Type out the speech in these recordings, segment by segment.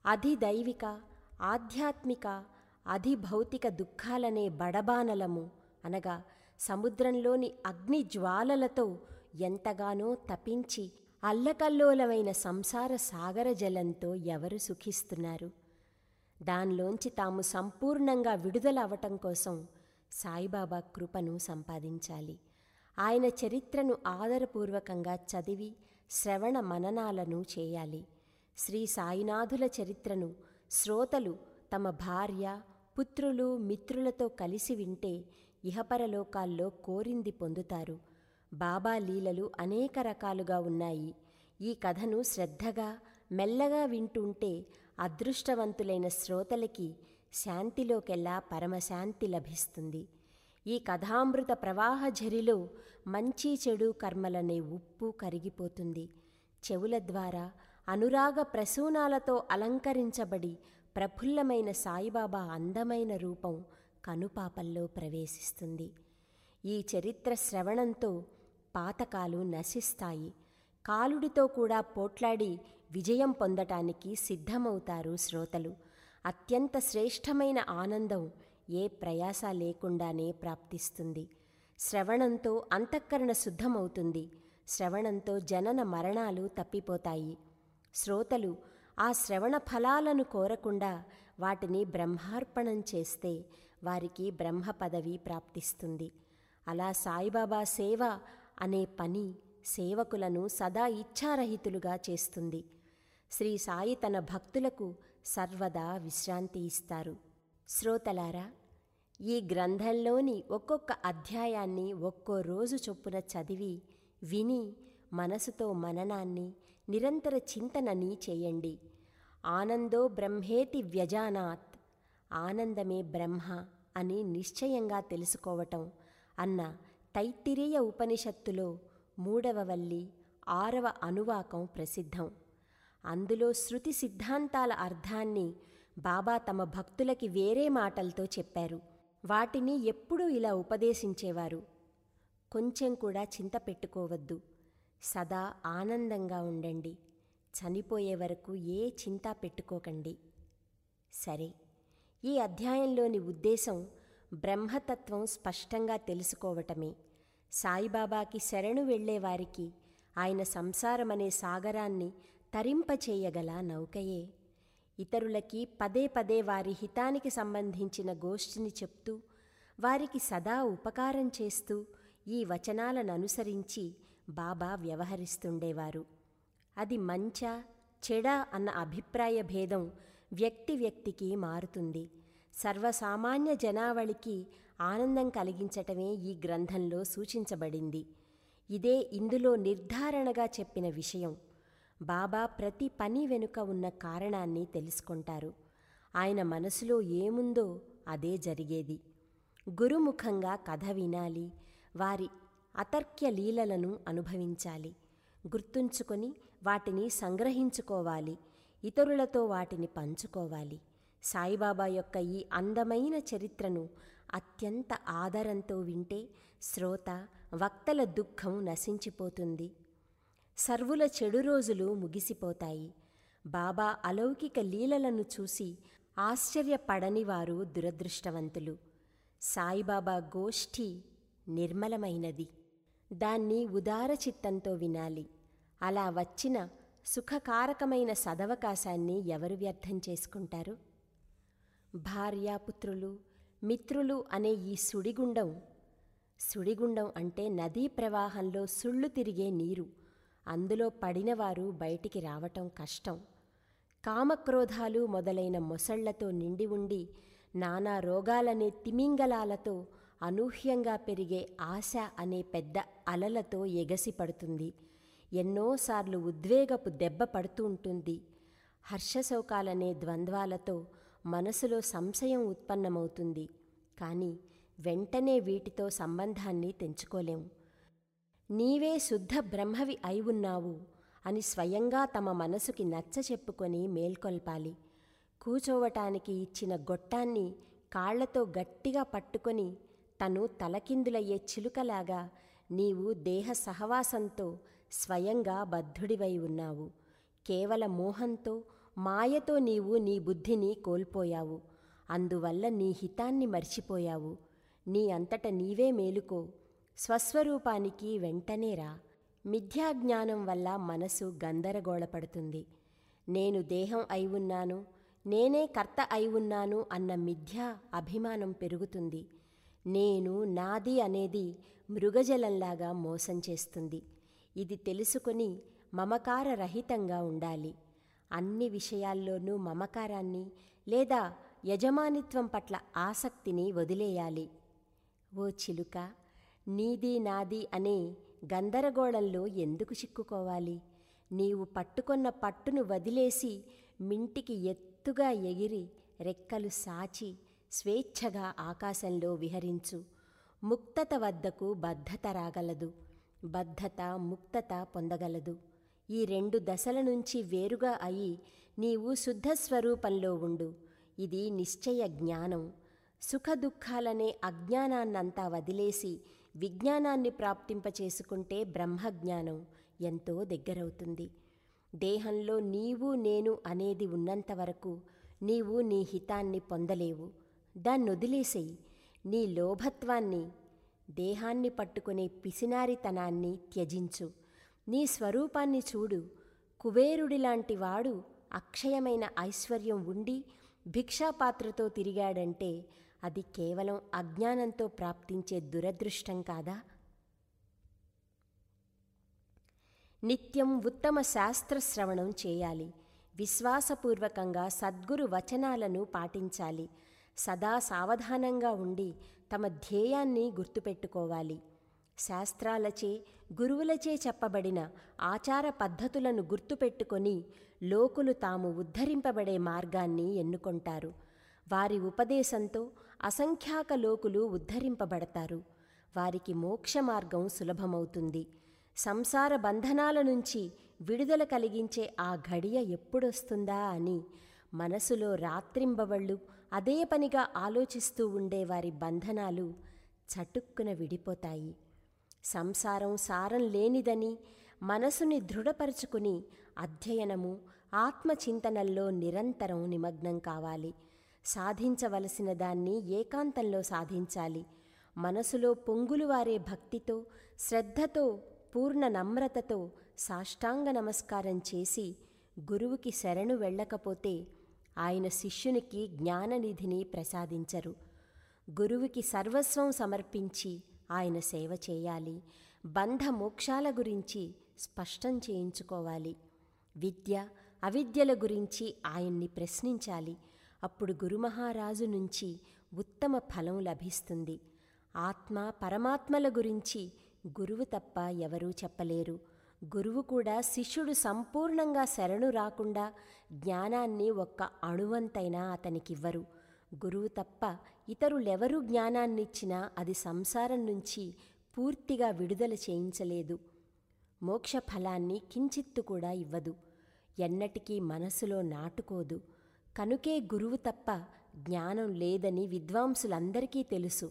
అధిదైవిక ఆధ్యాత్మిక అధిభౌతిక దుఃఖాలనే బడబానలము అనగా సముద్రంలోని అగ్ని జ్వాలలతో ఎంతగానో తపించి అల్లకల్లోలమైన సంసార సాగర జలంతో ఎవరు సుఖిస్తున్నారు దానిలోంచి తాము సంపూర్ణంగా విడుదల అవటం కోసం సాయిబాబా కృపను సంపాదించాలి ఆయన చరిత్రను ఆదరపూర్వకంగా చదివి శ్రవణ మననాలను చేయాలి శ్రీ సాయినాథుల చరిత్రను శ్రోతలు తమ భార్య పుత్రులు మిత్రులతో కలిసి వింటే ఇహపరలోకాల్లో కోరింది పొందుతారు బాబా లీలలు అనేక రకాలుగా ఉన్నాయి ఈ కథను శ్రద్ధగా మెల్లగా వింటుంటే అదృష్టవంతులైన శ్రోతలకి శాంతిలోకెల్లా పరమశాంతి లభిస్తుంది ఈ కథామృత ప్రవాహ ఝరిలో మంచి చెడు కర్మలనే ఉప్పు కరిగిపోతుంది చెవుల ద్వారా అనురాగ ప్రసూనాలతో అలంకరించబడి ప్రఫుల్లమైన సాయిబాబా అందమైన రూపం కనుపాపల్లో ప్రవేశిస్తుంది ఈ చరిత్ర శ్రవణంతో పాతకాలు నశిస్తాయి కాలుడితో కూడా పోట్లాడి విజయం పొందటానికి సిద్ధమవుతారు శ్రోతలు అత్యంత శ్రేష్టమైన ఆనందం ఏ ప్రయాస లేకుండానే ప్రాప్తిస్తుంది శ్రవణంతో అంతఃకరణ శుద్ధమవుతుంది శ్రవణంతో జనన మరణాలు తప్పిపోతాయి శ్రోతలు ఆ శ్రవణ ఫలాలను కోరకుండా వాటిని బ్రహ్మార్పణం చేస్తే వారికి బ్రహ్మ పదవి ప్రాప్తిస్తుంది అలా సాయిబాబా సేవ అనే పని సేవకులను సదా ఇచ్ఛారహితులుగా చేస్తుంది శ్రీ సాయి తన భక్తులకు సర్వదా విశ్రాంతి ఇస్తారు శ్రోతలారా ఈ గ్రంథంలోని ఒక్కొక్క అధ్యాయాన్ని ఒక్కో రోజు చొప్పున చదివి విని మనసుతో మననాన్ని నిరంతర చింతనని చేయండి ఆనందో బ్రహ్మేతి వ్యజానాత్ ఆనందమే బ్రహ్మ అని నిశ్చయంగా తెలుసుకోవటం అన్న తైత్తిరీయ ఉపనిషత్తులో మూడవ వల్లి ఆరవ అనువాకం ప్రసిద్ధం అందులో శృతి సిద్ధాంతాల అర్థాన్ని బాబా తమ భక్తులకి వేరే మాటలతో చెప్పారు వాటిని ఎప్పుడూ ఇలా ఉపదేశించేవారు కొంచెం కూడా చింత పెట్టుకోవద్దు సదా ఆనందంగా ఉండండి చనిపోయే వరకు ఏ చింత పెట్టుకోకండి సరే ఈ అధ్యాయంలోని ఉద్దేశం బ్రహ్మతత్వం స్పష్టంగా తెలుసుకోవటమే సాయిబాబాకి శరణు వెళ్లేవారికి ఆయన సంసారమనే సాగరాన్ని తరింపచేయగల నౌకయే ఇతరులకి పదే పదే వారి హితానికి సంబంధించిన గోష్ఠిని చెప్తూ వారికి సదా ఉపకారం చేస్తూ ఈ వచనాలను అనుసరించి బాబా వ్యవహరిస్తుండేవారు అది మంచా చెడా అన్న అభిప్రాయ భేదం వ్యక్తి వ్యక్తికి మారుతుంది సర్వసామాన్య జనావళికి ఆనందం కలిగించటమే ఈ గ్రంథంలో సూచించబడింది ఇదే ఇందులో నిర్ధారణగా చెప్పిన విషయం బాబా ప్రతి పని వెనుక ఉన్న కారణాన్ని తెలుసుకుంటారు ఆయన మనసులో ఏముందో అదే జరిగేది గురుముఖంగా కథ వినాలి వారి అతర్క్య లీలలను అనుభవించాలి గుర్తుంచుకొని వాటిని సంగ్రహించుకోవాలి ఇతరులతో వాటిని పంచుకోవాలి సాయిబాబా యొక్క ఈ అందమైన చరిత్రను అత్యంత ఆదరంతో వింటే శ్రోత వక్తల దుఃఖం నశించిపోతుంది సర్వుల చెడు రోజులు ముగిసిపోతాయి బాబా అలౌకిక లీలలను చూసి ఆశ్చర్యపడని వారు దురదృష్టవంతులు సాయిబాబా గోష్ఠి నిర్మలమైనది దాన్ని ఉదార చిత్తంతో వినాలి అలా వచ్చిన సుఖకారకమైన సదవకాశాన్ని ఎవరు వ్యర్థం చేసుకుంటారు భార్యాపుత్రులు మిత్రులు అనే ఈ సుడిగుండం సుడిగుండం అంటే నదీ ప్రవాహంలో సుళ్ళు తిరిగే నీరు అందులో పడినవారు బయటికి రావటం కష్టం కామక్రోధాలు మొదలైన మొసళ్లతో నిండి ఉండి నానా రోగాలనే తిమింగలాలతో అనూహ్యంగా పెరిగే ఆశ అనే పెద్ద అలలతో ఎగసిపడుతుంది ఎన్నోసార్లు ఉద్వేగపు దెబ్బ పడుతూ ఉంటుంది హర్షశోకాలనే ద్వంద్వాలతో మనసులో సంశయం ఉత్పన్నమవుతుంది కానీ వెంటనే వీటితో సంబంధాన్ని తెంచుకోలేం నీవే శుద్ధ బ్రహ్మవి అయి ఉన్నావు అని స్వయంగా తమ మనసుకి నచ్చ చెప్పుకొని మేల్కొల్పాలి కూచోవటానికి ఇచ్చిన గొట్టాన్ని కాళ్లతో గట్టిగా పట్టుకొని తను తలకిందులయ్యే చిలుకలాగా నీవు దేహ సహవాసంతో స్వయంగా బద్ధుడివై ఉన్నావు కేవల మోహంతో మాయతో నీవు నీ బుద్ధిని కోల్పోయావు అందువల్ల నీ హితాన్ని మర్చిపోయావు నీ అంతట నీవే మేలుకో స్వస్వరూపానికి వెంటనే రా మిథ్యాజ్ఞానం వల్ల మనసు గందరగోళపడుతుంది నేను దేహం అయి ఉన్నాను నేనే కర్త అయి ఉన్నాను అన్న మిథ్యా అభిమానం పెరుగుతుంది నేను నాది అనేది మృగజలంలాగా మోసం చేస్తుంది ఇది తెలుసుకొని మమకార రహితంగా ఉండాలి అన్ని విషయాల్లోనూ మమకారాన్ని లేదా యజమానిత్వం పట్ల ఆసక్తిని వదిలేయాలి ఓ చిలుక నీది నాది అనే గందరగోళంలో ఎందుకు చిక్కుకోవాలి నీవు పట్టుకొన్న పట్టును వదిలేసి మింటికి ఎత్తుగా ఎగిరి రెక్కలు సాచి స్వేచ్ఛగా ఆకాశంలో విహరించు ముక్తత వద్దకు బద్ధత రాగలదు బద్ధత ముక్తత పొందగలదు ఈ రెండు దశల నుంచి వేరుగా అయి నీవు శుద్ధ స్వరూపంలో ఉండు ఇది నిశ్చయ జ్ఞానం సుఖ దుఃఖాలనే అజ్ఞానాన్నంతా వదిలేసి విజ్ఞానాన్ని ప్రాప్తింపచేసుకుంటే బ్రహ్మజ్ఞానం ఎంతో దగ్గరవుతుంది దేహంలో నీవు నేను అనేది ఉన్నంతవరకు నీవు నీ హితాన్ని పొందలేవు దాన్ని వదిలేసేయి నీ లోభత్వాన్ని దేహాన్ని పట్టుకునే పిసినారితనాన్ని త్యజించు నీ స్వరూపాన్ని చూడు కుబేరుడిలాంటి వాడు అక్షయమైన ఐశ్వర్యం ఉండి భిక్షాపాత్రతో తిరిగాడంటే అది కేవలం అజ్ఞానంతో ప్రాప్తించే దురదృష్టం కాదా నిత్యం ఉత్తమ శాస్త్రశ్రవణం చేయాలి విశ్వాసపూర్వకంగా సద్గురు వచనాలను పాటించాలి సదా సావధానంగా ఉండి తమ ధ్యేయాన్ని గుర్తుపెట్టుకోవాలి శాస్త్రాలచే గురువులచే చెప్పబడిన ఆచార పద్ధతులను గుర్తుపెట్టుకొని లోకులు తాము ఉద్ధరింపబడే మార్గాన్ని ఎన్నుకొంటారు వారి ఉపదేశంతో అసంఖ్యాక లోకులు ఉద్ధరింపబడతారు వారికి మోక్ష మార్గం సులభమవుతుంది సంసార బంధనాల నుంచి విడుదల కలిగించే ఆ ఘడియ ఎప్పుడొస్తుందా అని మనసులో రాత్రింబవళ్ళు అదే పనిగా ఆలోచిస్తూ ఉండే వారి బంధనాలు చటుక్కున విడిపోతాయి సంసారం సారం లేనిదని మనసుని దృఢపరుచుకుని అధ్యయనము ఆత్మచింతనల్లో నిరంతరం నిమగ్నం కావాలి సాధించవలసిన దాన్ని ఏకాంతంలో సాధించాలి మనసులో పొంగులు వారే భక్తితో శ్రద్ధతో పూర్ణ నమ్రతతో సాష్టాంగ నమస్కారం చేసి గురువుకి శరణు వెళ్ళకపోతే ఆయన శిష్యునికి జ్ఞాననిధిని ప్రసాదించరు గురువుకి సర్వస్వం సమర్పించి ఆయన సేవ చేయాలి బంధ మోక్షాల గురించి స్పష్టం చేయించుకోవాలి విద్య అవిద్యల గురించి ఆయన్ని ప్రశ్నించాలి అప్పుడు గురుమహారాజు నుంచి ఉత్తమ ఫలం లభిస్తుంది ఆత్మ పరమాత్మల గురించి గురువు తప్ప ఎవరూ చెప్పలేరు గురువు కూడా శిష్యుడు సంపూర్ణంగా శరణు రాకుండా జ్ఞానాన్ని ఒక్క అణువంతైనా అతనికివ్వరు గురువు తప్ప ఇతరులెవరూ జ్ఞానాన్నిచ్చినా అది సంసారం నుంచి పూర్తిగా విడుదల చేయించలేదు మోక్ష ఫలాన్ని కించిత్తు కూడా ఇవ్వదు ఎన్నటికీ మనసులో నాటుకోదు కనుకే గురువు తప్ప జ్ఞానం లేదని విద్వాంసులందరికీ తెలుసు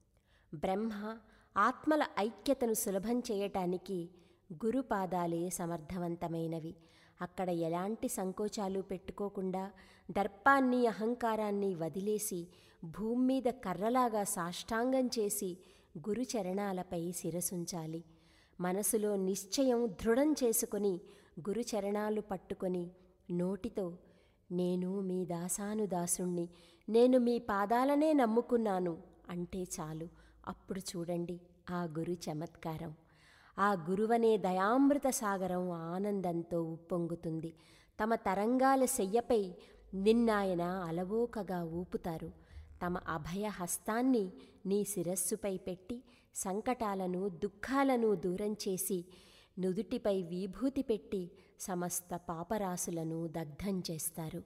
బ్రహ్మ ఆత్మల ఐక్యతను సులభం చేయటానికి గురుపాదాలే సమర్థవంతమైనవి అక్కడ ఎలాంటి సంకోచాలు పెట్టుకోకుండా దర్పాన్ని అహంకారాన్ని వదిలేసి భూమి మీద కర్రలాగా సాష్టాంగం చేసి గురు చరణాలపై శిరసుంచాలి మనసులో నిశ్చయం దృఢం చేసుకొని గురు చరణాలు పట్టుకొని నోటితో నేను మీ దాసాను దాసుణ్ణి నేను మీ పాదాలనే నమ్ముకున్నాను అంటే చాలు అప్పుడు చూడండి ఆ గురు చమత్కారం ఆ గురువనే దయామృత సాగరం ఆనందంతో ఉప్పొంగుతుంది తమ తరంగాల శయ్యపై నిన్నాయన అలవోకగా ఊపుతారు తమ అభయ హస్తాన్ని నీ శిరస్సుపై పెట్టి సంకటాలను దుఃఖాలను దూరం చేసి నుదుటిపై విభూతి పెట్టి సమస్త పాపరాశులను దగ్ధం చేస్తారు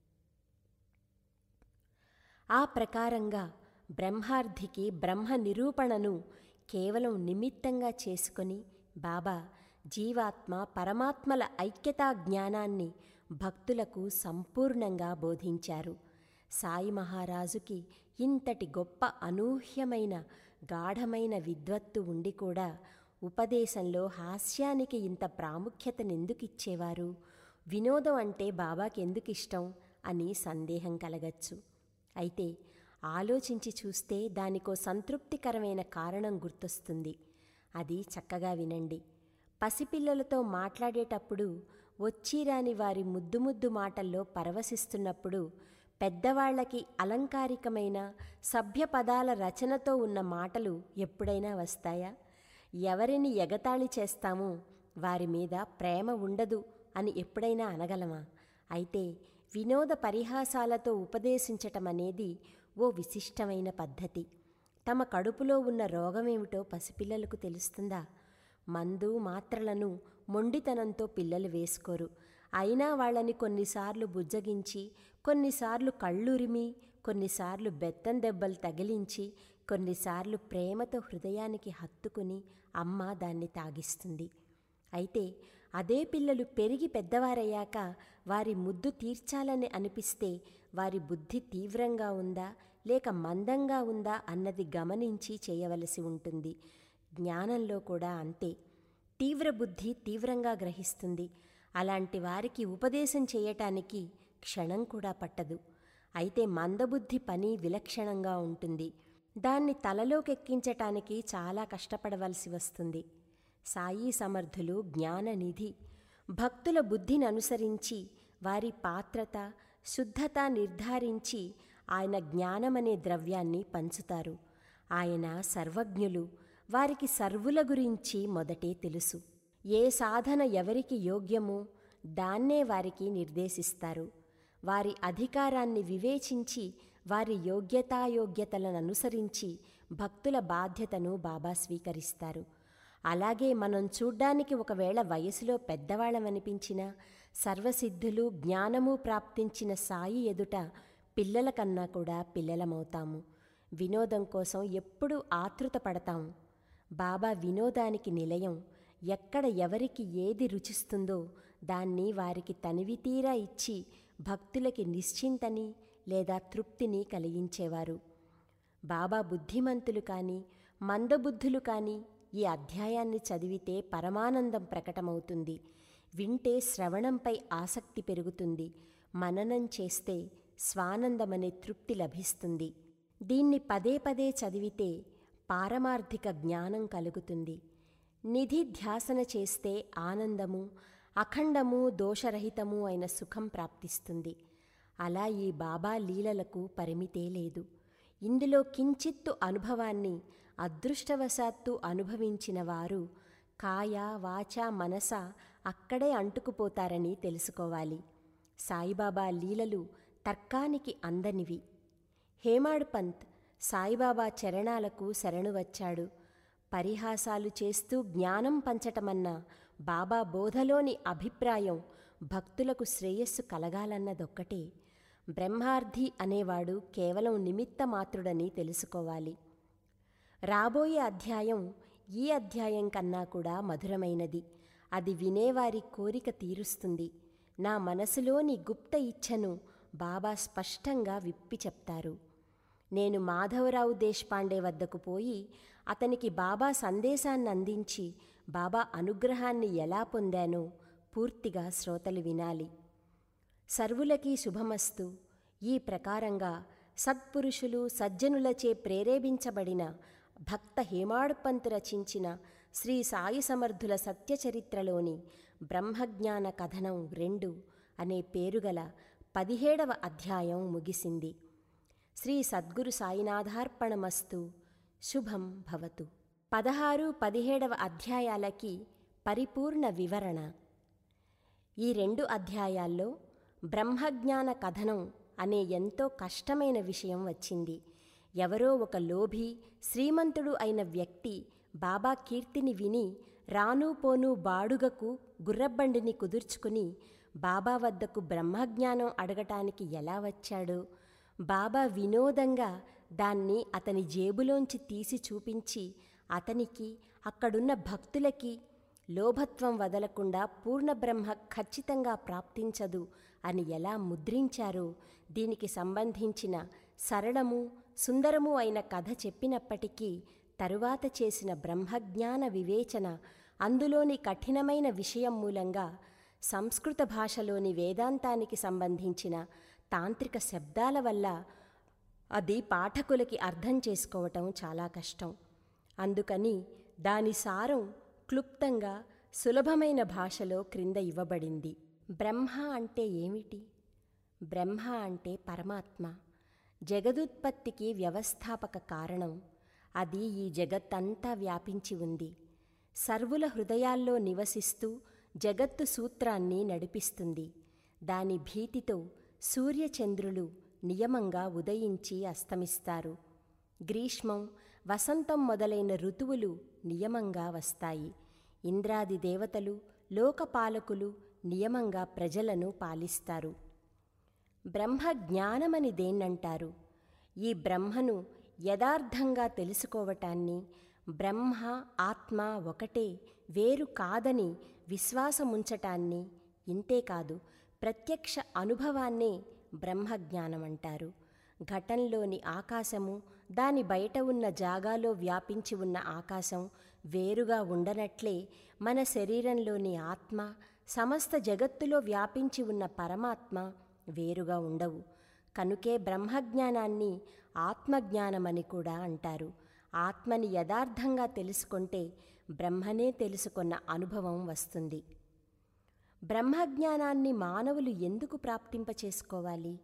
ఆ ప్రకారంగా బ్రహ్మార్థికి బ్రహ్మ నిరూపణను కేవలం నిమిత్తంగా చేసుకొని బాబా జీవాత్మ పరమాత్మల ఐక్యతా జ్ఞానాన్ని భక్తులకు సంపూర్ణంగా బోధించారు సాయి మహారాజుకి ఇంతటి గొప్ప అనూహ్యమైన గాఢమైన విద్వత్తు ఉండి కూడా ఉపదేశంలో హాస్యానికి ఇంత ప్రాముఖ్యతనెందుకిచ్చేవారు వినోదం అంటే బాబాకి ఎందుకు ఇష్టం అని సందేహం కలగచ్చు అయితే ఆలోచించి చూస్తే దానికో సంతృప్తికరమైన కారణం గుర్తొస్తుంది అది చక్కగా వినండి పసిపిల్లలతో మాట్లాడేటప్పుడు వచ్చిరాని వారి ముద్దు ముద్దు మాటల్లో పరవశిస్తున్నప్పుడు పెద్దవాళ్లకి అలంకారికమైన సభ్య పదాల రచనతో ఉన్న మాటలు ఎప్పుడైనా వస్తాయా ఎవరిని ఎగతాళి చేస్తామో వారి మీద ప్రేమ ఉండదు అని ఎప్పుడైనా అనగలమా అయితే వినోద పరిహాసాలతో ఉపదేశించటం అనేది ఓ విశిష్టమైన పద్ధతి తమ కడుపులో ఉన్న రోగమేమిటో పసిపిల్లలకు తెలుస్తుందా మందు మాత్రలను మొండితనంతో పిల్లలు వేసుకోరు అయినా వాళ్ళని కొన్నిసార్లు బుజ్జగించి కొన్నిసార్లు కళ్ళురిమి కొన్నిసార్లు బెత్తం దెబ్బలు తగిలించి కొన్నిసార్లు ప్రేమతో హృదయానికి హత్తుకుని అమ్మ దాన్ని తాగిస్తుంది అయితే అదే పిల్లలు పెరిగి పెద్దవారయ్యాక వారి ముద్దు తీర్చాలని అనిపిస్తే వారి బుద్ధి తీవ్రంగా ఉందా లేక మందంగా ఉందా అన్నది గమనించి చేయవలసి ఉంటుంది జ్ఞానంలో కూడా అంతే తీవ్ర బుద్ధి తీవ్రంగా గ్రహిస్తుంది అలాంటి వారికి ఉపదేశం చేయటానికి క్షణం కూడా పట్టదు అయితే మందబుద్ధి పని విలక్షణంగా ఉంటుంది దాన్ని తలలోకెక్కించటానికి చాలా కష్టపడవలసి వస్తుంది సాయి సమర్థులు జ్ఞాననిధి భక్తుల బుద్ధిని అనుసరించి వారి పాత్రత శుద్ధత నిర్ధారించి ఆయన జ్ఞానమనే ద్రవ్యాన్ని పంచుతారు ఆయన సర్వజ్ఞులు వారికి సర్వుల గురించి మొదటే తెలుసు ఏ సాధన ఎవరికి యోగ్యమో దాన్నే వారికి నిర్దేశిస్తారు వారి అధికారాన్ని వివేచించి వారి యోగ్యతాయోగ్యతలను అనుసరించి భక్తుల బాధ్యతను బాబా స్వీకరిస్తారు అలాగే మనం చూడ్డానికి ఒకవేళ వయసులో పెద్దవాళ్ళమనిపించినా సర్వసిద్ధులు జ్ఞానము ప్రాప్తించిన సాయి ఎదుట పిల్లల కన్నా కూడా పిల్లలమవుతాము వినోదం కోసం ఎప్పుడూ ఆతృత పడతాము బాబా వినోదానికి నిలయం ఎక్కడ ఎవరికి ఏది రుచిస్తుందో దాన్ని వారికి తనివితీరా ఇచ్చి భక్తులకి నిశ్చింతని లేదా తృప్తిని కలిగించేవారు బాబా బుద్ధిమంతులు కానీ మందబుద్ధులు కానీ ఈ అధ్యాయాన్ని చదివితే పరమానందం ప్రకటమవుతుంది వింటే శ్రవణంపై ఆసక్తి పెరుగుతుంది మననం చేస్తే స్వానందమనే తృప్తి లభిస్తుంది దీన్ని పదే పదే చదివితే పారమార్థిక జ్ఞానం కలుగుతుంది నిధి ధ్యాసన చేస్తే ఆనందము అఖండము దోషరహితము అయిన సుఖం ప్రాప్తిస్తుంది అలా ఈ బాబా లీలలకు పరిమితే లేదు ఇందులో కించిత్తు అనుభవాన్ని అదృష్టవశాత్తు అనుభవించిన వారు కాయ వాచ మనస అక్కడే అంటుకుపోతారని తెలుసుకోవాలి సాయిబాబా లీలలు తర్కానికి అందనివి హేమాడ్ పంత్ సాయిబాబా చరణాలకు శరణు వచ్చాడు పరిహాసాలు చేస్తూ జ్ఞానం పంచటమన్న బాబా బోధలోని అభిప్రాయం భక్తులకు శ్రేయస్సు కలగాలన్నదొక్కటే బ్రహ్మార్థి అనేవాడు కేవలం నిమిత్త మాత్రుడని తెలుసుకోవాలి రాబోయే అధ్యాయం ఈ అధ్యాయం కన్నా కూడా మధురమైనది అది వినేవారి కోరిక తీరుస్తుంది నా మనసులోని గుప్త ఇచ్ఛను బాబా స్పష్టంగా విప్పి చెప్తారు నేను మాధవరావు దేశపాండే వద్దకు పోయి అతనికి బాబా సందేశాన్ని అందించి బాబా అనుగ్రహాన్ని ఎలా పొందానో పూర్తిగా శ్రోతలు వినాలి సర్వులకి శుభమస్తు ఈ ప్రకారంగా సత్పురుషులు సజ్జనులచే ప్రేరేపించబడిన భక్త హేమాడ్పంత్ రచించిన శ్రీ సాయి సమర్థుల సత్యచరిత్రలోని బ్రహ్మజ్ఞాన కథనం రెండు అనే పేరుగల పదిహేడవ అధ్యాయం ముగిసింది శ్రీ సద్గురు సాయినాథార్పణమస్తు శుభం భవతు పదహారు పదిహేడవ అధ్యాయాలకి పరిపూర్ణ వివరణ ఈ రెండు అధ్యాయాల్లో బ్రహ్మజ్ఞాన కథనం అనే ఎంతో కష్టమైన విషయం వచ్చింది ఎవరో ఒక లోభి శ్రీమంతుడు అయిన వ్యక్తి బాబా కీర్తిని విని రాను పోను బాడుగకు గుర్రబండిని కుదుర్చుకుని బాబా వద్దకు బ్రహ్మజ్ఞానం అడగటానికి ఎలా వచ్చాడో బాబా వినోదంగా దాన్ని అతని జేబులోంచి తీసి చూపించి అతనికి అక్కడున్న భక్తులకి లోభత్వం వదలకుండా పూర్ణబ్రహ్మ ఖచ్చితంగా ప్రాప్తించదు అని ఎలా ముద్రించారో దీనికి సంబంధించిన సరళము సుందరము అయిన కథ చెప్పినప్పటికీ తరువాత చేసిన బ్రహ్మజ్ఞాన వివేచన అందులోని కఠినమైన విషయం మూలంగా సంస్కృత భాషలోని వేదాంతానికి సంబంధించిన తాంత్రిక శబ్దాల వల్ల అది పాఠకులకి అర్థం చేసుకోవటం చాలా కష్టం అందుకని దాని సారం క్లుప్తంగా సులభమైన భాషలో క్రింద ఇవ్వబడింది బ్రహ్మ అంటే ఏమిటి బ్రహ్మ అంటే పరమాత్మ జగదుత్పత్తికి వ్యవస్థాపక కారణం అది ఈ జగత్తంతా వ్యాపించి ఉంది సర్వుల హృదయాల్లో నివసిస్తూ జగత్తు సూత్రాన్ని నడిపిస్తుంది దాని భీతితో సూర్యచంద్రులు నియమంగా ఉదయించి అస్తమిస్తారు గ్రీష్మం వసంతం మొదలైన ఋతువులు నియమంగా వస్తాయి ఇంద్రాది దేవతలు లోకపాలకులు నియమంగా ప్రజలను పాలిస్తారు బ్రహ్మ జ్ఞానమని దేన్నంటారు ఈ బ్రహ్మను యథార్థంగా తెలుసుకోవటాన్ని బ్రహ్మ ఆత్మ ఒకటే వేరు కాదని విశ్వాసముంచటాన్ని ఇంతేకాదు ప్రత్యక్ష అనుభవాన్నే బ్రహ్మజ్ఞానం అంటారు ఘటంలోని ఆకాశము దాని బయట ఉన్న జాగాలో వ్యాపించి ఉన్న ఆకాశం వేరుగా ఉండనట్లే మన శరీరంలోని ఆత్మ సమస్త జగత్తులో వ్యాపించి ఉన్న పరమాత్మ వేరుగా ఉండవు కనుకే బ్రహ్మజ్ఞానాన్ని ఆత్మజ్ఞానమని కూడా అంటారు ఆత్మని యథార్థంగా తెలుసుకుంటే బ్రహ్మనే తెలుసుకున్న అనుభవం వస్తుంది బ్రహ్మజ్ఞానాన్ని మానవులు ఎందుకు ప్రాప్తింపచేసుకోవాలి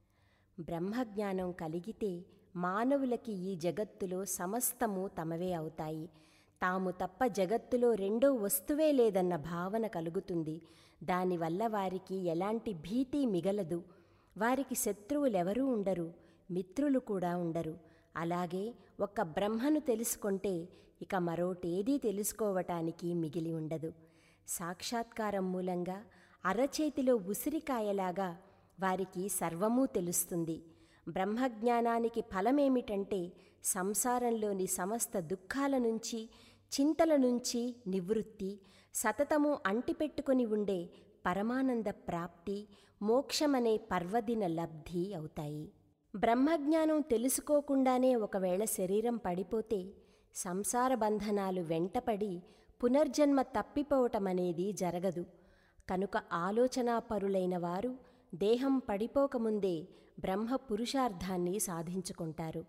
బ్రహ్మజ్ఞానం కలిగితే మానవులకి ఈ జగత్తులో సమస్తము తమవే అవుతాయి తాము తప్ప జగత్తులో రెండో వస్తువే లేదన్న భావన కలుగుతుంది దానివల్ల వారికి ఎలాంటి భీతి మిగలదు వారికి శత్రువులెవరూ ఉండరు మిత్రులు కూడా ఉండరు అలాగే ఒక్క బ్రహ్మను తెలుసుకుంటే ఇక మరోటేదీ తెలుసుకోవటానికి మిగిలి ఉండదు సాక్షాత్కారం మూలంగా అరచేతిలో ఉసిరికాయలాగా వారికి సర్వమూ తెలుస్తుంది బ్రహ్మజ్ఞానానికి ఫలమేమిటంటే సంసారంలోని సమస్త దుఃఖాల నుంచి చింతల నుంచి నివృత్తి సతతము అంటిపెట్టుకొని ఉండే పరమానంద ప్రాప్తి మోక్షమనే పర్వదిన లబ్ధి అవుతాయి బ్రహ్మజ్ఞానం తెలుసుకోకుండానే ఒకవేళ శరీరం పడిపోతే సంసార బంధనాలు వెంటపడి పునర్జన్మ తప్పిపోవటమనేది జరగదు కనుక ఆలోచనాపరులైన వారు దేహం పడిపోకముందే బ్రహ్మ పురుషార్థాన్ని సాధించుకుంటారు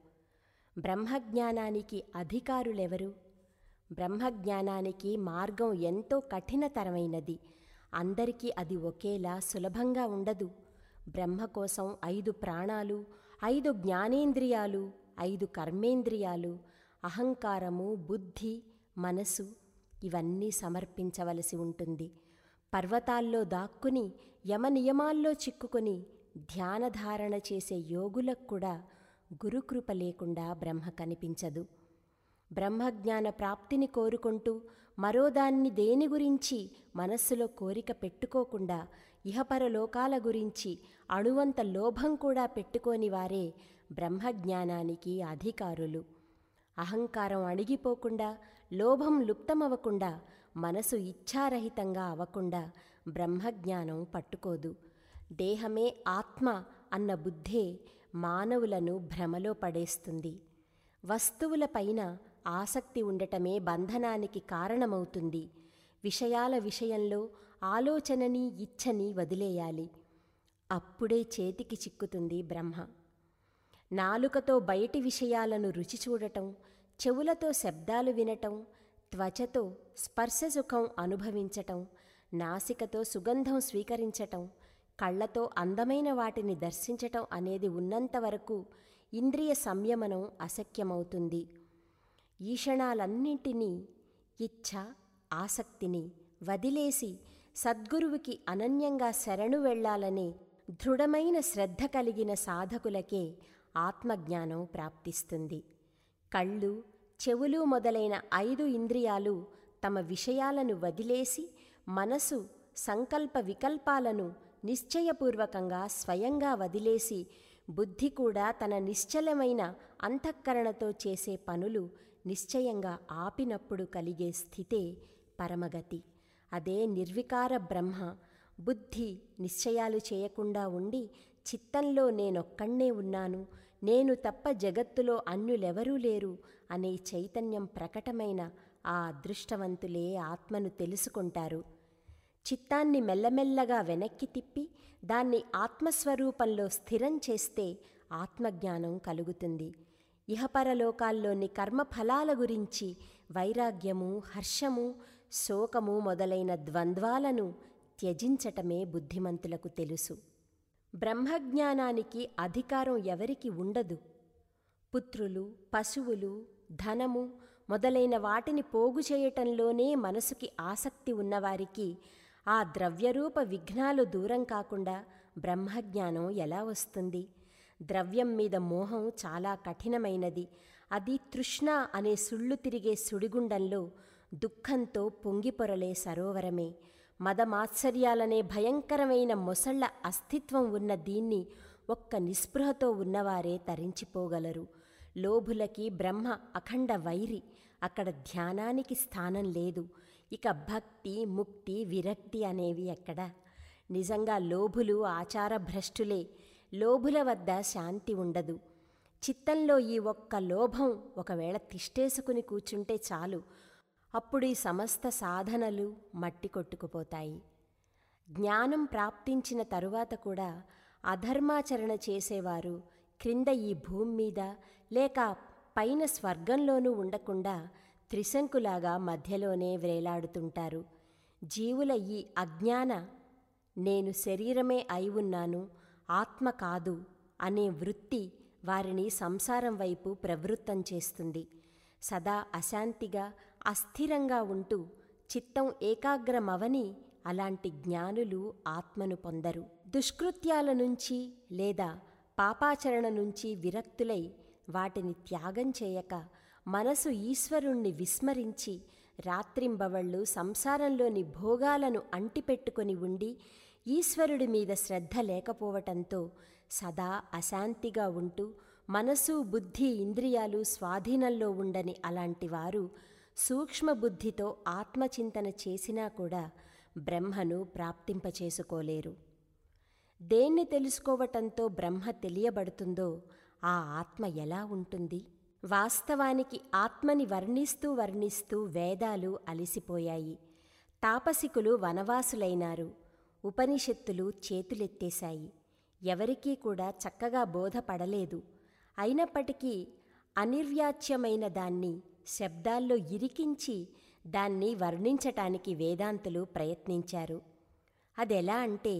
బ్రహ్మజ్ఞానానికి అధికారులెవరు బ్రహ్మజ్ఞానానికి మార్గం ఎంతో కఠినతరమైనది అందరికీ అది ఒకేలా సులభంగా ఉండదు బ్రహ్మ కోసం ఐదు ప్రాణాలు ఐదు జ్ఞానేంద్రియాలు ఐదు కర్మేంద్రియాలు అహంకారము బుద్ధి మనసు ఇవన్నీ సమర్పించవలసి ఉంటుంది పర్వతాల్లో దాక్కుని యమనియమాల్లో చిక్కుకొని ధ్యానధారణ చేసే యోగులకు కూడా గురుకృప లేకుండా బ్రహ్మ కనిపించదు బ్రహ్మజ్ఞాన ప్రాప్తిని కోరుకుంటూ మరోదాన్ని దేని గురించి మనస్సులో కోరిక పెట్టుకోకుండా ఇహపరలోకాల గురించి అణువంత లోభం కూడా పెట్టుకోని వారే బ్రహ్మజ్ఞానానికి అధికారులు అహంకారం అణిగిపోకుండా లోభం లుప్తమవ్వకుండా మనసు ఇచ్ఛారహితంగా అవ్వకుండా బ్రహ్మజ్ఞానం పట్టుకోదు దేహమే ఆత్మ అన్న బుద్ధే మానవులను భ్రమలో పడేస్తుంది వస్తువులపైన ఆసక్తి ఉండటమే బంధనానికి కారణమవుతుంది విషయాల విషయంలో ఆలోచనని ఇచ్చని వదిలేయాలి అప్పుడే చేతికి చిక్కుతుంది బ్రహ్మ నాలుకతో బయటి విషయాలను రుచి చూడటం చెవులతో శబ్దాలు వినటం త్వచతో స్పర్శ సుఖం అనుభవించటం నాసికతో సుగంధం స్వీకరించటం కళ్ళతో అందమైన వాటిని దర్శించటం అనేది ఉన్నంత వరకు ఇంద్రియ సంయమనం అశక్యమవుతుంది ఈషణాలన్నింటినీ ఇచ్ఛ ఆసక్తిని వదిలేసి సద్గురువుకి అనన్యంగా శరణు వెళ్ళాలనే దృఢమైన శ్రద్ధ కలిగిన సాధకులకే ఆత్మజ్ఞానం ప్రాప్తిస్తుంది కళ్ళు చెవులు మొదలైన ఐదు ఇంద్రియాలు తమ విషయాలను వదిలేసి మనసు సంకల్ప వికల్పాలను నిశ్చయపూర్వకంగా స్వయంగా వదిలేసి బుద్ధి కూడా తన నిశ్చలమైన అంతఃకరణతో చేసే పనులు నిశ్చయంగా ఆపినప్పుడు కలిగే స్థితే పరమగతి అదే నిర్వికార బ్రహ్మ బుద్ధి నిశ్చయాలు చేయకుండా ఉండి చిత్తంలో నేనొక్కణ్ణే ఉన్నాను నేను తప్ప జగత్తులో అన్యులెవరూ లేరు అనే చైతన్యం ప్రకటమైన ఆ అదృష్టవంతులే ఆత్మను తెలుసుకుంటారు చిత్తాన్ని మెల్లమెల్లగా వెనక్కి తిప్పి దాన్ని ఆత్మస్వరూపంలో స్థిరం చేస్తే ఆత్మజ్ఞానం కలుగుతుంది ఇహపరలోకాల్లోని కర్మఫలాల గురించి వైరాగ్యము హర్షము శోకము మొదలైన ద్వంద్వాలను త్యజించటమే బుద్ధిమంతులకు తెలుసు బ్రహ్మజ్ఞానానికి అధికారం ఎవరికి ఉండదు పుత్రులు పశువులు ధనము మొదలైన వాటిని పోగు చేయటంలోనే మనసుకి ఆసక్తి ఉన్నవారికి ఆ ద్రవ్యరూప విఘ్నాలు దూరం కాకుండా బ్రహ్మజ్ఞానం ఎలా వస్తుంది ద్రవ్యం మీద మోహం చాలా కఠినమైనది అది తృష్ణ అనే సుళ్ళు తిరిగే సుడిగుండంలో దుఃఖంతో పొంగిపొరలే సరోవరమే మదమాత్సర్యాలనే భయంకరమైన మొసళ్ల అస్తిత్వం ఉన్న దీన్ని ఒక్క నిస్పృహతో ఉన్నవారే తరించిపోగలరు లోభులకి బ్రహ్మ అఖండ వైరి అక్కడ ధ్యానానికి స్థానం లేదు ఇక భక్తి ముక్తి విరక్తి అనేవి ఎక్కడ నిజంగా లోభులు ఆచార భ్రష్టులే లోభుల వద్ద శాంతి ఉండదు చిత్తంలో ఈ ఒక్క లోభం ఒకవేళ తిష్టేసుకుని కూర్చుంటే చాలు అప్పుడు ఈ సమస్త సాధనలు మట్టి కొట్టుకుపోతాయి జ్ఞానం ప్రాప్తించిన తరువాత కూడా అధర్మాచరణ చేసేవారు క్రింద ఈ భూమి మీద లేక పైన స్వర్గంలోనూ ఉండకుండా త్రిశంకులాగా మధ్యలోనే వ్రేలాడుతుంటారు జీవుల ఈ అజ్ఞాన నేను శరీరమే అయి ఉన్నాను ఆత్మ కాదు అనే వృత్తి వారిని సంసారం వైపు ప్రవృత్తం చేస్తుంది సదా అశాంతిగా అస్థిరంగా ఉంటూ చిత్తం ఏకాగ్రమవని అలాంటి జ్ఞానులు ఆత్మను పొందరు దుష్కృత్యాల నుంచి లేదా పాపాచరణ నుంచి విరక్తులై వాటిని త్యాగం చేయక మనసు ఈశ్వరుణ్ణి విస్మరించి రాత్రింబవళ్ళు సంసారంలోని భోగాలను అంటిపెట్టుకొని ఉండి ఈశ్వరుడి మీద శ్రద్ధ లేకపోవటంతో సదా అశాంతిగా ఉంటూ మనసు బుద్ధి ఇంద్రియాలు స్వాధీనంలో ఉండని అలాంటి వారు సూక్ష్మబుద్ధితో ఆత్మచింతన చేసినా కూడా బ్రహ్మను ప్రాప్తింపచేసుకోలేరు దేన్ని తెలుసుకోవటంతో బ్రహ్మ తెలియబడుతుందో ఆ ఆత్మ ఎలా ఉంటుంది వాస్తవానికి ఆత్మని వర్ణిస్తూ వర్ణిస్తూ వేదాలు అలిసిపోయాయి తాపసికులు వనవాసులైనారు ఉపనిషత్తులు చేతులెత్తేశాయి ఎవరికీ కూడా చక్కగా బోధపడలేదు అయినప్పటికీ అనిర్వ్యాచ్యమైన దాన్ని శబ్దాల్లో ఇరికించి దాన్ని వర్ణించటానికి వేదాంతులు ప్రయత్నించారు అదెలా అంటే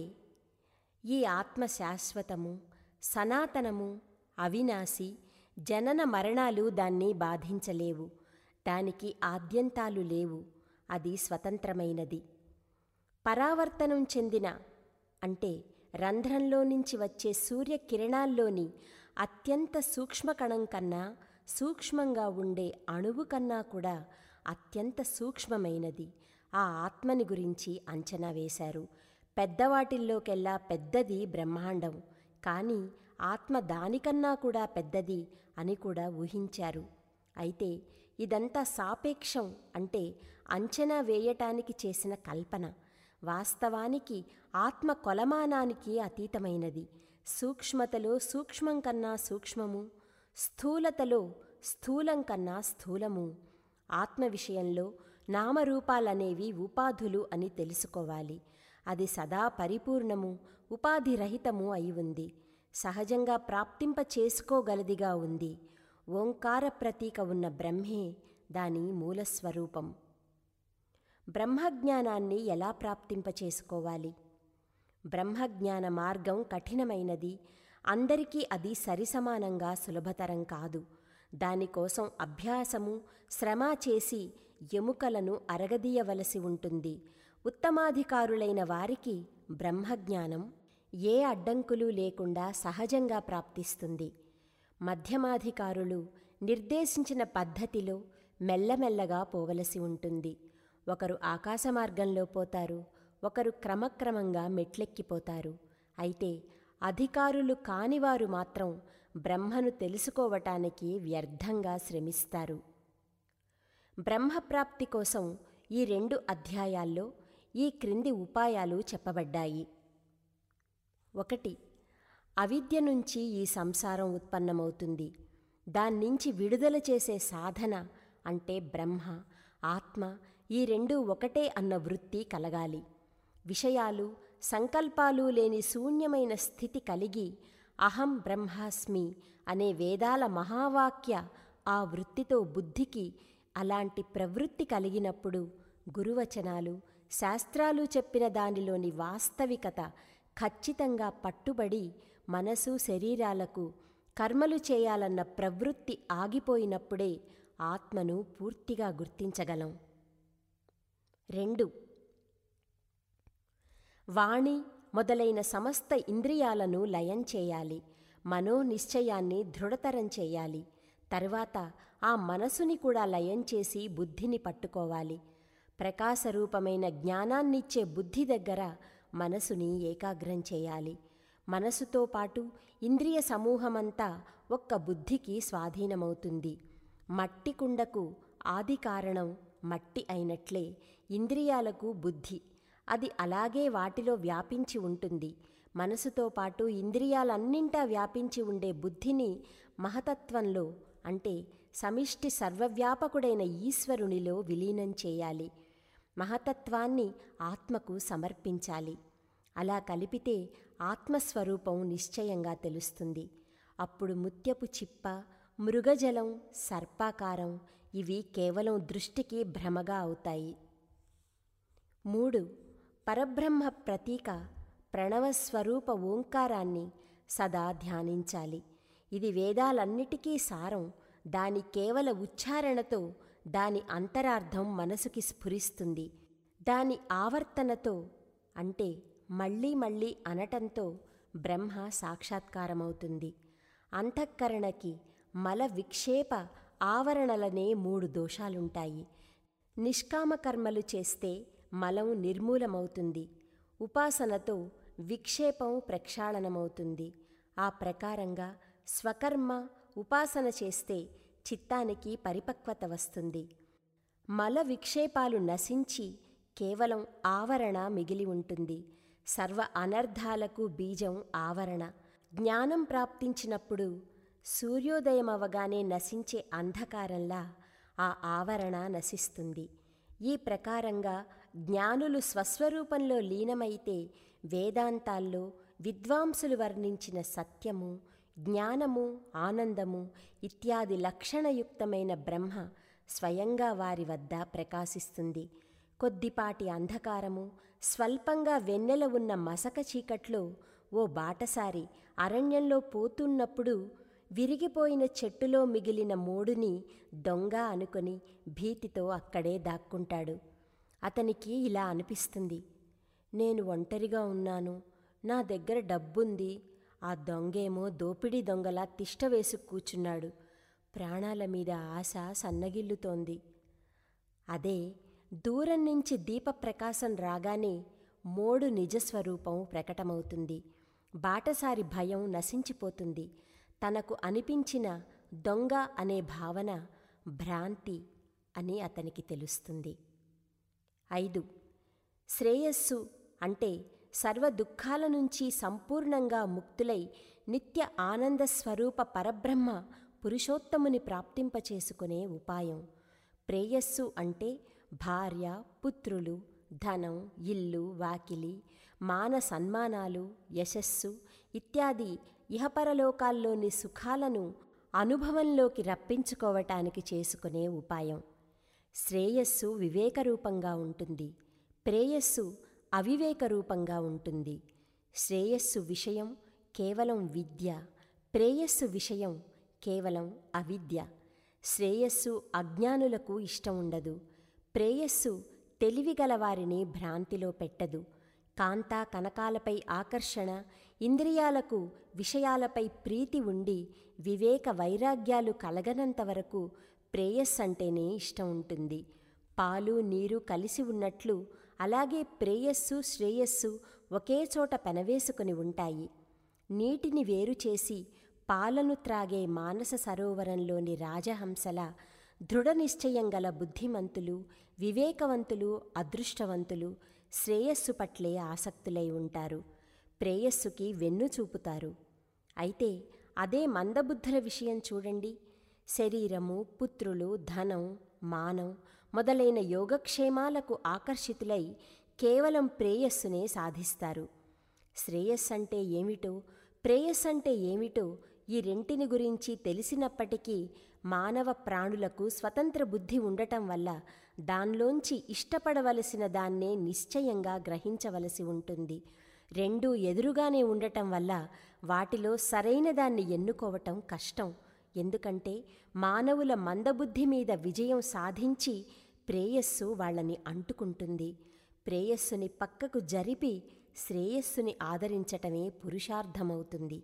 ఈ ఆత్మ శాశ్వతము సనాతనము అవినాశి జనన మరణాలు దాన్ని బాధించలేవు దానికి ఆద్యంతాలు లేవు అది స్వతంత్రమైనది పరావర్తనం చెందిన అంటే రంధ్రంలో నుంచి వచ్చే సూర్యకిరణాల్లోని అత్యంత సూక్ష్మకణం కన్నా సూక్ష్మంగా ఉండే అణువు కన్నా కూడా అత్యంత సూక్ష్మమైనది ఆ ఆత్మని గురించి అంచనా వేశారు పెద్దవాటిల్లోకెల్లా పెద్దది బ్రహ్మాండం కానీ ఆత్మ దానికన్నా కూడా పెద్దది అని కూడా ఊహించారు అయితే ఇదంతా సాపేక్షం అంటే అంచనా వేయటానికి చేసిన కల్పన వాస్తవానికి ఆత్మ కొలమానానికి అతీతమైనది సూక్ష్మతలో సూక్ష్మం కన్నా సూక్ష్మము స్థూలతలో స్థూలం కన్నా స్థూలము ఆత్మ విషయంలో నామరూపాలనేవి ఉపాధులు అని తెలుసుకోవాలి అది సదా పరిపూర్ణము ఉపాధిరహితము అయి ఉంది సహజంగా ప్రాప్తింప చేసుకోగలదిగా ఉంది ఓంకార ప్రతీక ఉన్న బ్రహ్మే దాని మూలస్వరూపం బ్రహ్మజ్ఞానాన్ని ఎలా ప్రాప్తింప చేసుకోవాలి బ్రహ్మజ్ఞాన మార్గం కఠినమైనది అందరికీ అది సరిసమానంగా సులభతరం కాదు దానికోసం అభ్యాసము శ్రమ చేసి ఎముకలను అరగదీయవలసి ఉంటుంది ఉత్తమాధికారులైన వారికి బ్రహ్మజ్ఞానం ఏ అడ్డంకులు లేకుండా సహజంగా ప్రాప్తిస్తుంది మధ్యమాధికారులు నిర్దేశించిన పద్ధతిలో మెల్లమెల్లగా పోవలసి ఉంటుంది ఒకరు ఆకాశ మార్గంలో పోతారు ఒకరు క్రమక్రమంగా మెట్లెక్కిపోతారు అయితే అధికారులు కానివారు మాత్రం బ్రహ్మను తెలుసుకోవటానికి వ్యర్థంగా శ్రమిస్తారు బ్రహ్మప్రాప్తి కోసం ఈ రెండు అధ్యాయాల్లో ఈ క్రింది ఉపాయాలు చెప్పబడ్డాయి ఒకటి అవిద్య నుంచి ఈ సంసారం ఉత్పన్నమవుతుంది దాన్నించి విడుదల చేసే సాధన అంటే బ్రహ్మ ఆత్మ ఈ రెండు ఒకటే అన్న వృత్తి కలగాలి విషయాలు సంకల్పాలు లేని శూన్యమైన స్థితి కలిగి అహం బ్రహ్మాస్మి అనే వేదాల మహావాక్య ఆ వృత్తితో బుద్ధికి అలాంటి ప్రవృత్తి కలిగినప్పుడు గురువచనాలు శాస్త్రాలు చెప్పిన దానిలోని వాస్తవికత ఖచ్చితంగా పట్టుబడి మనసు శరీరాలకు కర్మలు చేయాలన్న ప్రవృత్తి ఆగిపోయినప్పుడే ఆత్మను పూర్తిగా గుర్తించగలం రెండు వాణి మొదలైన సమస్త ఇంద్రియాలను లయం చేయాలి మనోనిశ్చయాన్ని దృఢతరం చేయాలి తరువాత ఆ మనసుని కూడా లయం చేసి బుద్ధిని పట్టుకోవాలి ప్రకాశరూపమైన జ్ఞానాన్నిచ్చే బుద్ధి దగ్గర మనసుని ఏకాగ్రం చేయాలి మనసుతో పాటు ఇంద్రియ సమూహమంతా ఒక్క బుద్ధికి స్వాధీనమవుతుంది మట్టి కుండకు ఆది కారణం మట్టి అయినట్లే ఇంద్రియాలకు బుద్ధి అది అలాగే వాటిలో వ్యాపించి ఉంటుంది మనసుతో పాటు ఇంద్రియాలన్నింటా వ్యాపించి ఉండే బుద్ధిని మహతత్వంలో అంటే సమిష్టి సర్వవ్యాపకుడైన ఈశ్వరునిలో విలీనం చేయాలి మహతత్వాన్ని ఆత్మకు సమర్పించాలి అలా కలిపితే ఆత్మస్వరూపం నిశ్చయంగా తెలుస్తుంది అప్పుడు ముత్యపు చిప్ప మృగజలం సర్పాకారం ఇవి కేవలం దృష్టికి భ్రమగా అవుతాయి మూడు పరబ్రహ్మ ప్రతీక ప్రణవస్వరూప ఓంకారాన్ని సదా ధ్యానించాలి ఇది వేదాలన్నిటికీ సారం దాని కేవల ఉచ్చారణతో దాని అంతరార్థం మనసుకి స్ఫురిస్తుంది దాని ఆవర్తనతో అంటే మళ్ళీ మళ్ళీ అనటంతో బ్రహ్మ సాక్షాత్కారమవుతుంది అంతఃకరణకి మల విక్షేప ఆవరణలనే మూడు దోషాలుంటాయి నిష్కామ కర్మలు చేస్తే మలం నిర్మూలమవుతుంది ఉపాసనతో విక్షేపం ప్రక్షాళనమవుతుంది ఆ ప్రకారంగా స్వకర్మ ఉపాసన చేస్తే చిత్తానికి పరిపక్వత వస్తుంది మల విక్షేపాలు నశించి కేవలం ఆవరణ మిగిలి ఉంటుంది సర్వ అనర్థాలకు బీజం ఆవరణ జ్ఞానం ప్రాప్తించినప్పుడు సూర్యోదయమవగానే నశించే అంధకారంలా ఆ ఆవరణ నశిస్తుంది ఈ ప్రకారంగా జ్ఞానులు స్వస్వరూపంలో లీనమైతే వేదాంతాల్లో విద్వాంసులు వర్ణించిన సత్యము జ్ఞానము ఆనందము ఇత్యాది లక్షణయుక్తమైన బ్రహ్మ స్వయంగా వారి వద్ద ప్రకాశిస్తుంది కొద్దిపాటి అంధకారము స్వల్పంగా వెన్నెల ఉన్న మసక చీకట్లో ఓ బాటసారి అరణ్యంలో పోతున్నప్పుడు విరిగిపోయిన చెట్టులో మిగిలిన మోడుని దొంగ అనుకొని భీతితో అక్కడే దాక్కుంటాడు అతనికి ఇలా అనిపిస్తుంది నేను ఒంటరిగా ఉన్నాను నా దగ్గర డబ్బుంది ఆ దొంగేమో దోపిడీ దొంగలా తిష్ట వేసు కూర్చున్నాడు ప్రాణాల మీద ఆశ సన్నగిల్లుతోంది అదే దూరం నుంచి దీపప్రకాశం రాగానే మోడు నిజస్వరూపం ప్రకటమవుతుంది బాటసారి భయం నశించిపోతుంది తనకు అనిపించిన దొంగ అనే భావన భ్రాంతి అని అతనికి తెలుస్తుంది ఐదు శ్రేయస్సు అంటే సర్వ దుఃఖాల నుంచి సంపూర్ణంగా ముక్తులై నిత్య ఆనంద స్వరూప పరబ్రహ్మ పురుషోత్తముని ప్రాప్తింపచేసుకునే ఉపాయం ప్రేయస్సు అంటే భార్య పుత్రులు ధనం ఇల్లు వాకిలి మాన సన్మానాలు యశస్సు ఇత్యాది ఇహపరలోకాల్లోని సుఖాలను అనుభవంలోకి రప్పించుకోవటానికి చేసుకునే ఉపాయం శ్రేయస్సు వివేకరూపంగా ఉంటుంది ప్రేయస్సు అవివేక రూపంగా ఉంటుంది శ్రేయస్సు విషయం కేవలం విద్య ప్రేయస్సు విషయం కేవలం అవిద్య శ్రేయస్సు అజ్ఞానులకు ఇష్టం ఉండదు ప్రేయస్సు తెలివిగలవారిని భ్రాంతిలో పెట్టదు కాంత కనకాలపై ఆకర్షణ ఇంద్రియాలకు విషయాలపై ప్రీతి ఉండి వివేక వైరాగ్యాలు కలగనంత వరకు ప్రేయస్ అంటేనే ఇష్టం ఉంటుంది పాలు నీరు కలిసి ఉన్నట్లు అలాగే ప్రేయస్సు శ్రేయస్సు ఒకే చోట పెనవేసుకుని ఉంటాయి నీటిని వేరు చేసి పాలను త్రాగే మానస సరోవరంలోని రాజహంసల దృఢ నిశ్చయం గల బుద్ధిమంతులు వివేకవంతులు అదృష్టవంతులు శ్రేయస్సు పట్లే ఆసక్తులై ఉంటారు ప్రేయస్సుకి వెన్ను చూపుతారు అయితే అదే మందబుద్ధుల విషయం చూడండి శరీరము పుత్రులు ధనం మానం మొదలైన యోగక్షేమాలకు ఆకర్షితులై కేవలం ప్రేయస్సునే సాధిస్తారు శ్రేయస్ అంటే ఏమిటో ప్రేయస్ అంటే ఏమిటో ఈ రెంటిని గురించి తెలిసినప్పటికీ మానవ ప్రాణులకు స్వతంత్ర బుద్ధి ఉండటం వల్ల దానిలోంచి ఇష్టపడవలసిన దాన్నే నిశ్చయంగా గ్రహించవలసి ఉంటుంది రెండూ ఎదురుగానే ఉండటం వల్ల వాటిలో సరైన దాన్ని ఎన్నుకోవటం కష్టం ఎందుకంటే మానవుల మందబుద్ధి మీద విజయం సాధించి ప్రేయస్సు వాళ్ళని అంటుకుంటుంది ప్రేయస్సుని పక్కకు జరిపి శ్రేయస్సుని ఆదరించటమే పురుషార్థమవుతుంది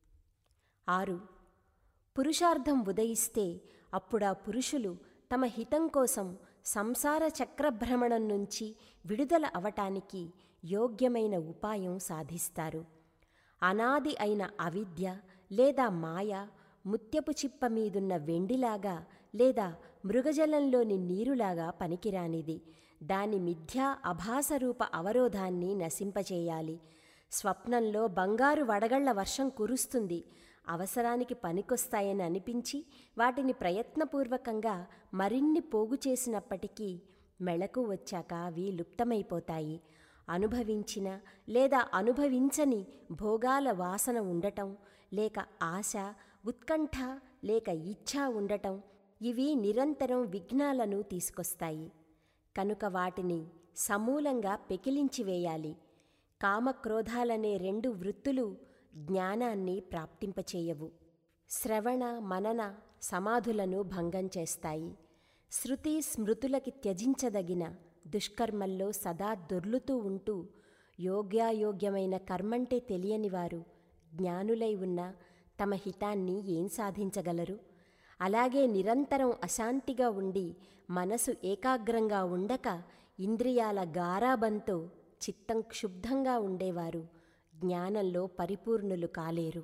ఆరు పురుషార్థం ఉదయిస్తే అప్పుడా పురుషులు తమ హితం కోసం సంసార చక్రభ్రమణం నుంచి విడుదల అవటానికి యోగ్యమైన ఉపాయం సాధిస్తారు అనాది అయిన అవిద్య లేదా మాయ ముత్యపు చిప్ప మీదున్న వెండిలాగా లేదా మృగజలంలోని నీరులాగా పనికిరానిది దాని మిథ్యా అభాసరూప అవరోధాన్ని నశింపచేయాలి స్వప్నంలో బంగారు వడగళ్ల వర్షం కురుస్తుంది అవసరానికి పనికొస్తాయని అనిపించి వాటిని ప్రయత్నపూర్వకంగా మరిన్ని పోగు చేసినప్పటికీ మెళకు వచ్చాక అవి లుప్తమైపోతాయి అనుభవించిన లేదా అనుభవించని భోగాల వాసన ఉండటం లేక ఆశ ఉత్కంఠ లేక ఇచ్ఛ ఉండటం ఇవి నిరంతరం విఘ్నాలను తీసుకొస్తాయి కనుక వాటిని సమూలంగా పెకిలించివేయాలి కామక్రోధాలనే రెండు వృత్తులు జ్ఞానాన్ని ప్రాప్తింపచేయవు శ్రవణ మనన సమాధులను భంగం చేస్తాయి శృతి స్మృతులకి త్యజించదగిన దుష్కర్మల్లో సదా దొర్లుతూ ఉంటూ యోగ్యాయోగ్యమైన కర్మంటే తెలియని వారు జ్ఞానులై ఉన్న తమ హితాన్ని ఏం సాధించగలరు అలాగే నిరంతరం అశాంతిగా ఉండి మనసు ఏకాగ్రంగా ఉండక ఇంద్రియాల గారాబంతో చిత్తం క్షుబ్ధంగా ఉండేవారు జ్ఞానంలో పరిపూర్ణులు కాలేరు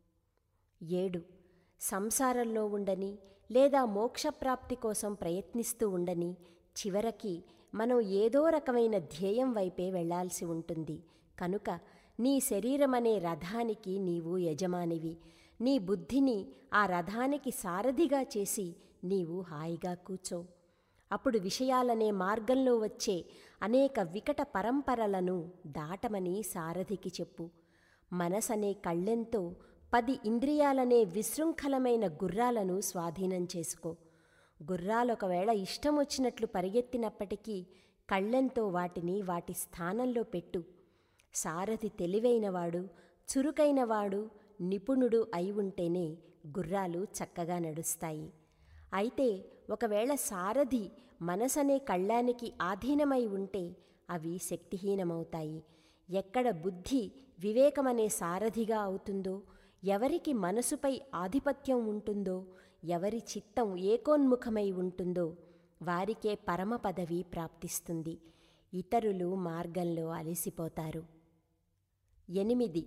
ఏడు సంసారంలో ఉండని లేదా మోక్షప్రాప్తి కోసం ప్రయత్నిస్తూ ఉండని చివరికి మనం ఏదో రకమైన ధ్యేయం వైపే వెళ్లాల్సి ఉంటుంది కనుక నీ శరీరమనే రథానికి నీవు యజమానివి నీ బుద్ధిని ఆ రథానికి సారథిగా చేసి నీవు హాయిగా కూచో అప్పుడు విషయాలనే మార్గంలో వచ్చే అనేక వికట పరంపరలను దాటమని సారథికి చెప్పు మనసనే కళ్ళెంతో పది ఇంద్రియాలనే విశృంఖలమైన గుర్రాలను స్వాధీనం చేసుకో గుర్రాలొకవేళ ఇష్టం వచ్చినట్లు పరిగెత్తినప్పటికీ కళ్ళెంతో వాటిని వాటి స్థానంలో పెట్టు సారథి తెలివైనవాడు చురుకైనవాడు నిపుణుడు అయి ఉంటేనే గుర్రాలు చక్కగా నడుస్తాయి అయితే ఒకవేళ సారథి మనసనే కళ్ళానికి ఆధీనమై ఉంటే అవి శక్తిహీనమవుతాయి ఎక్కడ బుద్ధి వివేకమనే సారథిగా అవుతుందో ఎవరికి మనసుపై ఆధిపత్యం ఉంటుందో ఎవరి చిత్తం ఏకోన్ముఖమై ఉంటుందో వారికే పరమ పదవి ప్రాప్తిస్తుంది ఇతరులు మార్గంలో అలసిపోతారు ఎనిమిది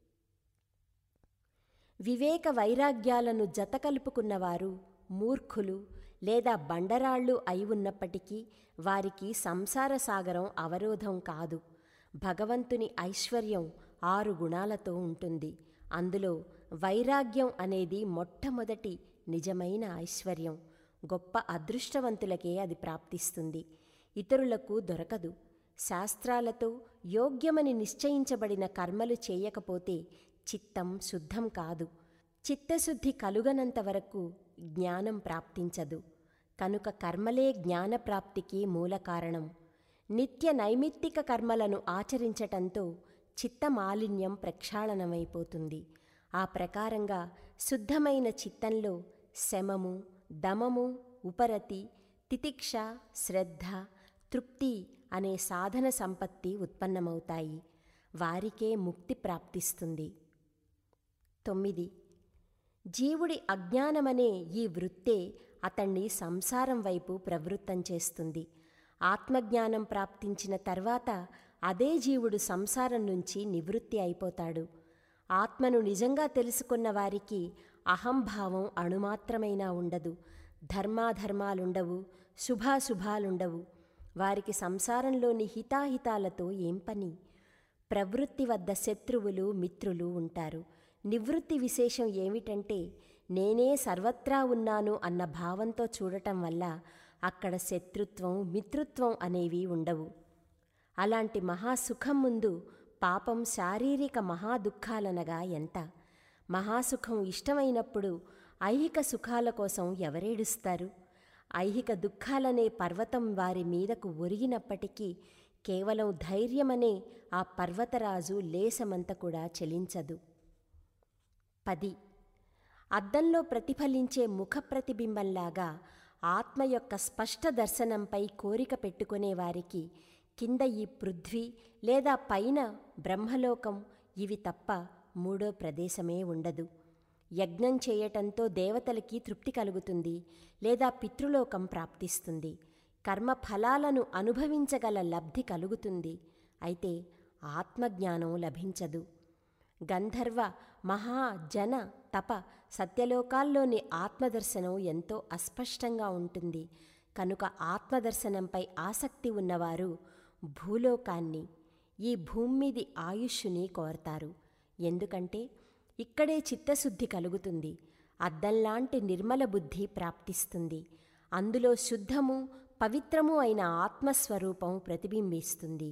వివేక వైరాగ్యాలను జతకలుపుకున్నవారు మూర్ఖులు లేదా బండరాళ్ళు అయి ఉన్నప్పటికీ వారికి సంసార సాగరం అవరోధం కాదు భగవంతుని ఐశ్వర్యం ఆరు గుణాలతో ఉంటుంది అందులో వైరాగ్యం అనేది మొట్టమొదటి నిజమైన ఐశ్వర్యం గొప్ప అదృష్టవంతులకే అది ప్రాప్తిస్తుంది ఇతరులకు దొరకదు శాస్త్రాలతో యోగ్యమని నిశ్చయించబడిన కర్మలు చేయకపోతే చిత్తం శుద్ధం కాదు చిత్తశుద్ధి కలుగనంత వరకు జ్ఞానం ప్రాప్తించదు కనుక కర్మలే జ్ఞానప్రాప్తికి మూల కారణం నిత్య నైమిత్తిక కర్మలను ఆచరించటంతో చిత్తమాలిన్యం ప్రక్షాళనమైపోతుంది ఆ ప్రకారంగా శుద్ధమైన చిత్తంలో శమము దమము ఉపరతి తితిక్ష శ్రద్ధ తృప్తి అనే సాధన సంపత్తి ఉత్పన్నమవుతాయి వారికే ముక్తి ప్రాప్తిస్తుంది తొమ్మిది జీవుడి అజ్ఞానమనే ఈ వృత్తే అతణ్ణి సంసారం వైపు ప్రవృత్తం చేస్తుంది ఆత్మజ్ఞానం ప్రాప్తించిన తర్వాత అదే జీవుడు సంసారం నుంచి నివృత్తి అయిపోతాడు ఆత్మను నిజంగా తెలుసుకున్న వారికి అహంభావం అణుమాత్రమైనా ఉండదు ధర్మాధర్మాలుండవు శుభాశుభాలుండవు వారికి సంసారంలోని హితాహితాలతో ఏం పని ప్రవృత్తి వద్ద శత్రువులు మిత్రులు ఉంటారు నివృత్తి విశేషం ఏమిటంటే నేనే సర్వత్రా ఉన్నాను అన్న భావంతో చూడటం వల్ల అక్కడ శత్రుత్వం మిత్రుత్వం అనేవి ఉండవు అలాంటి మహాసుఖం ముందు పాపం శారీరక మహాదుఖాలనగా ఎంత మహాసుఖం ఇష్టమైనప్పుడు ఐహిక సుఖాల కోసం ఎవరేడుస్తారు ఐహిక దుఃఖాలనే పర్వతం వారి మీదకు ఒరిగినప్పటికీ కేవలం ధైర్యమనే ఆ పర్వతరాజు లేసమంత కూడా చెలించదు పది అద్దంలో ప్రతిఫలించే ముఖ ప్రతిబింబంలాగా ఆత్మ యొక్క స్పష్ట దర్శనంపై కోరిక పెట్టుకునే వారికి కింద ఈ పృథ్వీ లేదా పైన బ్రహ్మలోకం ఇవి తప్ప మూడో ప్రదేశమే ఉండదు యజ్ఞం చేయటంతో దేవతలకి తృప్తి కలుగుతుంది లేదా పితృలోకం ప్రాప్తిస్తుంది కర్మ ఫలాలను అనుభవించగల లబ్ధి కలుగుతుంది అయితే ఆత్మజ్ఞానం లభించదు గంధర్వ మహా జన తప సత్యలోకాల్లోని ఆత్మదర్శనం ఎంతో అస్పష్టంగా ఉంటుంది కనుక ఆత్మదర్శనంపై ఆసక్తి ఉన్నవారు భూలోకాన్ని ఈ భూమి మీది ఆయుష్ని కోరతారు ఎందుకంటే ఇక్కడే చిత్తశుద్ధి కలుగుతుంది అద్దంలాంటి నిర్మల బుద్ధి ప్రాప్తిస్తుంది అందులో శుద్ధము పవిత్రము అయిన ఆత్మస్వరూపం ప్రతిబింబిస్తుంది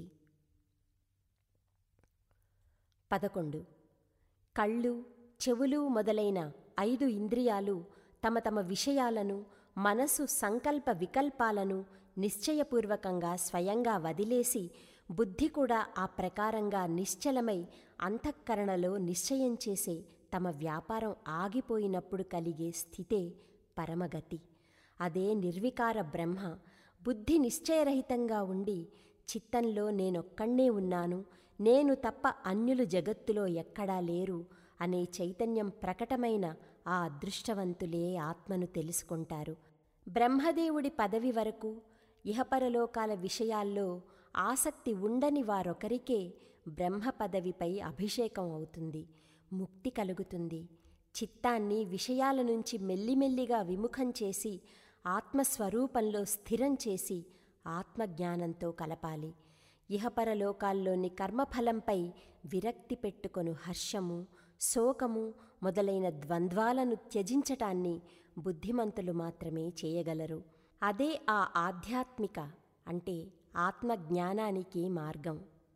పదకొండు కళ్ళు చెవులు మొదలైన ఐదు ఇంద్రియాలు తమ తమ విషయాలను మనసు సంకల్ప వికల్పాలను నిశ్చయపూర్వకంగా స్వయంగా వదిలేసి బుద్ధి కూడా ఆ ప్రకారంగా నిశ్చలమై అంతఃకరణలో నిశ్చయం చేసే తమ వ్యాపారం ఆగిపోయినప్పుడు కలిగే స్థితే పరమగతి అదే నిర్వికార బ్రహ్మ బుద్ధి నిశ్చయరహితంగా ఉండి చిత్తంలో నేనొక్కడే ఉన్నాను నేను తప్ప అన్యులు జగత్తులో ఎక్కడా లేరు అనే చైతన్యం ప్రకటమైన ఆ అదృష్టవంతులే ఆత్మను తెలుసుకుంటారు బ్రహ్మదేవుడి పదవి వరకు ఇహపరలోకాల విషయాల్లో ఆసక్తి ఉండని వారొకరికే బ్రహ్మ పదవిపై అభిషేకం అవుతుంది ముక్తి కలుగుతుంది చిత్తాన్ని విషయాల నుంచి మెల్లిమెల్లిగా విముఖం చేసి ఆత్మస్వరూపంలో స్థిరం చేసి ఆత్మజ్ఞానంతో కలపాలి ఇహపరలోకాల్లోని కర్మఫలంపై విరక్తి పెట్టుకొను హర్షము శోకము మొదలైన ద్వంద్వాలను త్యజించటాన్ని బుద్ధిమంతులు మాత్రమే చేయగలరు అదే ఆ ఆధ్యాత్మిక అంటే ఆత్మజ్ఞానానికి మార్గం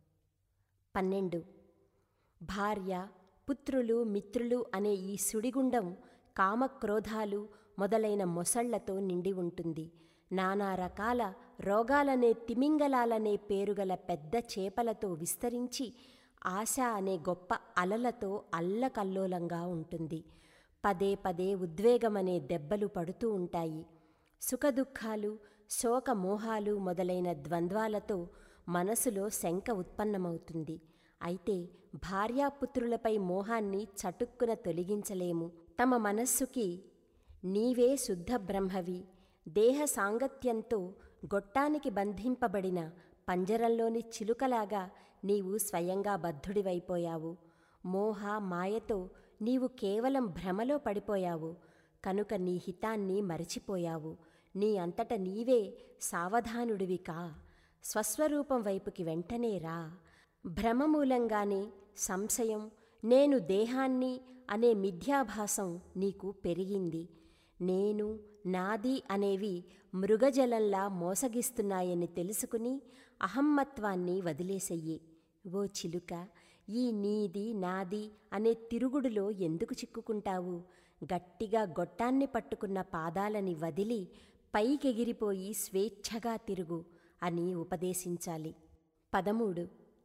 పన్నెండు భార్య పుత్రులు మిత్రులు అనే ఈ సుడిగుండం కామక్రోధాలు మొదలైన మొసళ్లతో నిండి ఉంటుంది నానా రకాల రోగాలనే తిమింగలాలనే పేరుగల పెద్ద చేపలతో విస్తరించి ఆశ అనే గొప్ప అలలతో అల్లకల్లోలంగా ఉంటుంది పదే పదే ఉద్వేగమనే దెబ్బలు పడుతూ ఉంటాయి సుఖదుఖాలు శోకమోహాలు మొదలైన ద్వంద్వాలతో మనసులో శంక ఉత్పన్నమవుతుంది అయితే భార్యాపుత్రులపై మోహాన్ని చటుక్కున తొలగించలేము తమ మనస్సుకి నీవే శుద్ధ బ్రహ్మవి దేహ సాంగత్యంతో గొట్టానికి బంధింపబడిన పంజరంలోని చిలుకలాగా నీవు స్వయంగా బద్ధుడివైపోయావు మోహ మాయతో నీవు కేవలం భ్రమలో పడిపోయావు కనుక నీ హితాన్ని మరచిపోయావు నీ అంతట నీవే సావధానుడివి కా స్వస్వరూపం వైపుకి వెంటనే రా భ్రమ మూలంగానే సంశయం నేను దేహాన్ని అనే మిథ్యాభాసం నీకు పెరిగింది నేను నాది అనేవి మృగజలంలా మోసగిస్తున్నాయని తెలుసుకుని అహమ్మత్వాన్ని వదిలేసెయ్యి ఓ చిలుక ఈ నీది నాది అనే తిరుగుడులో ఎందుకు చిక్కుకుంటావు గట్టిగా గొట్టాన్ని పట్టుకున్న పాదాలని వదిలి పైకెగిరిపోయి స్వేచ్ఛగా తిరుగు అని ఉపదేశించాలి పదమూడు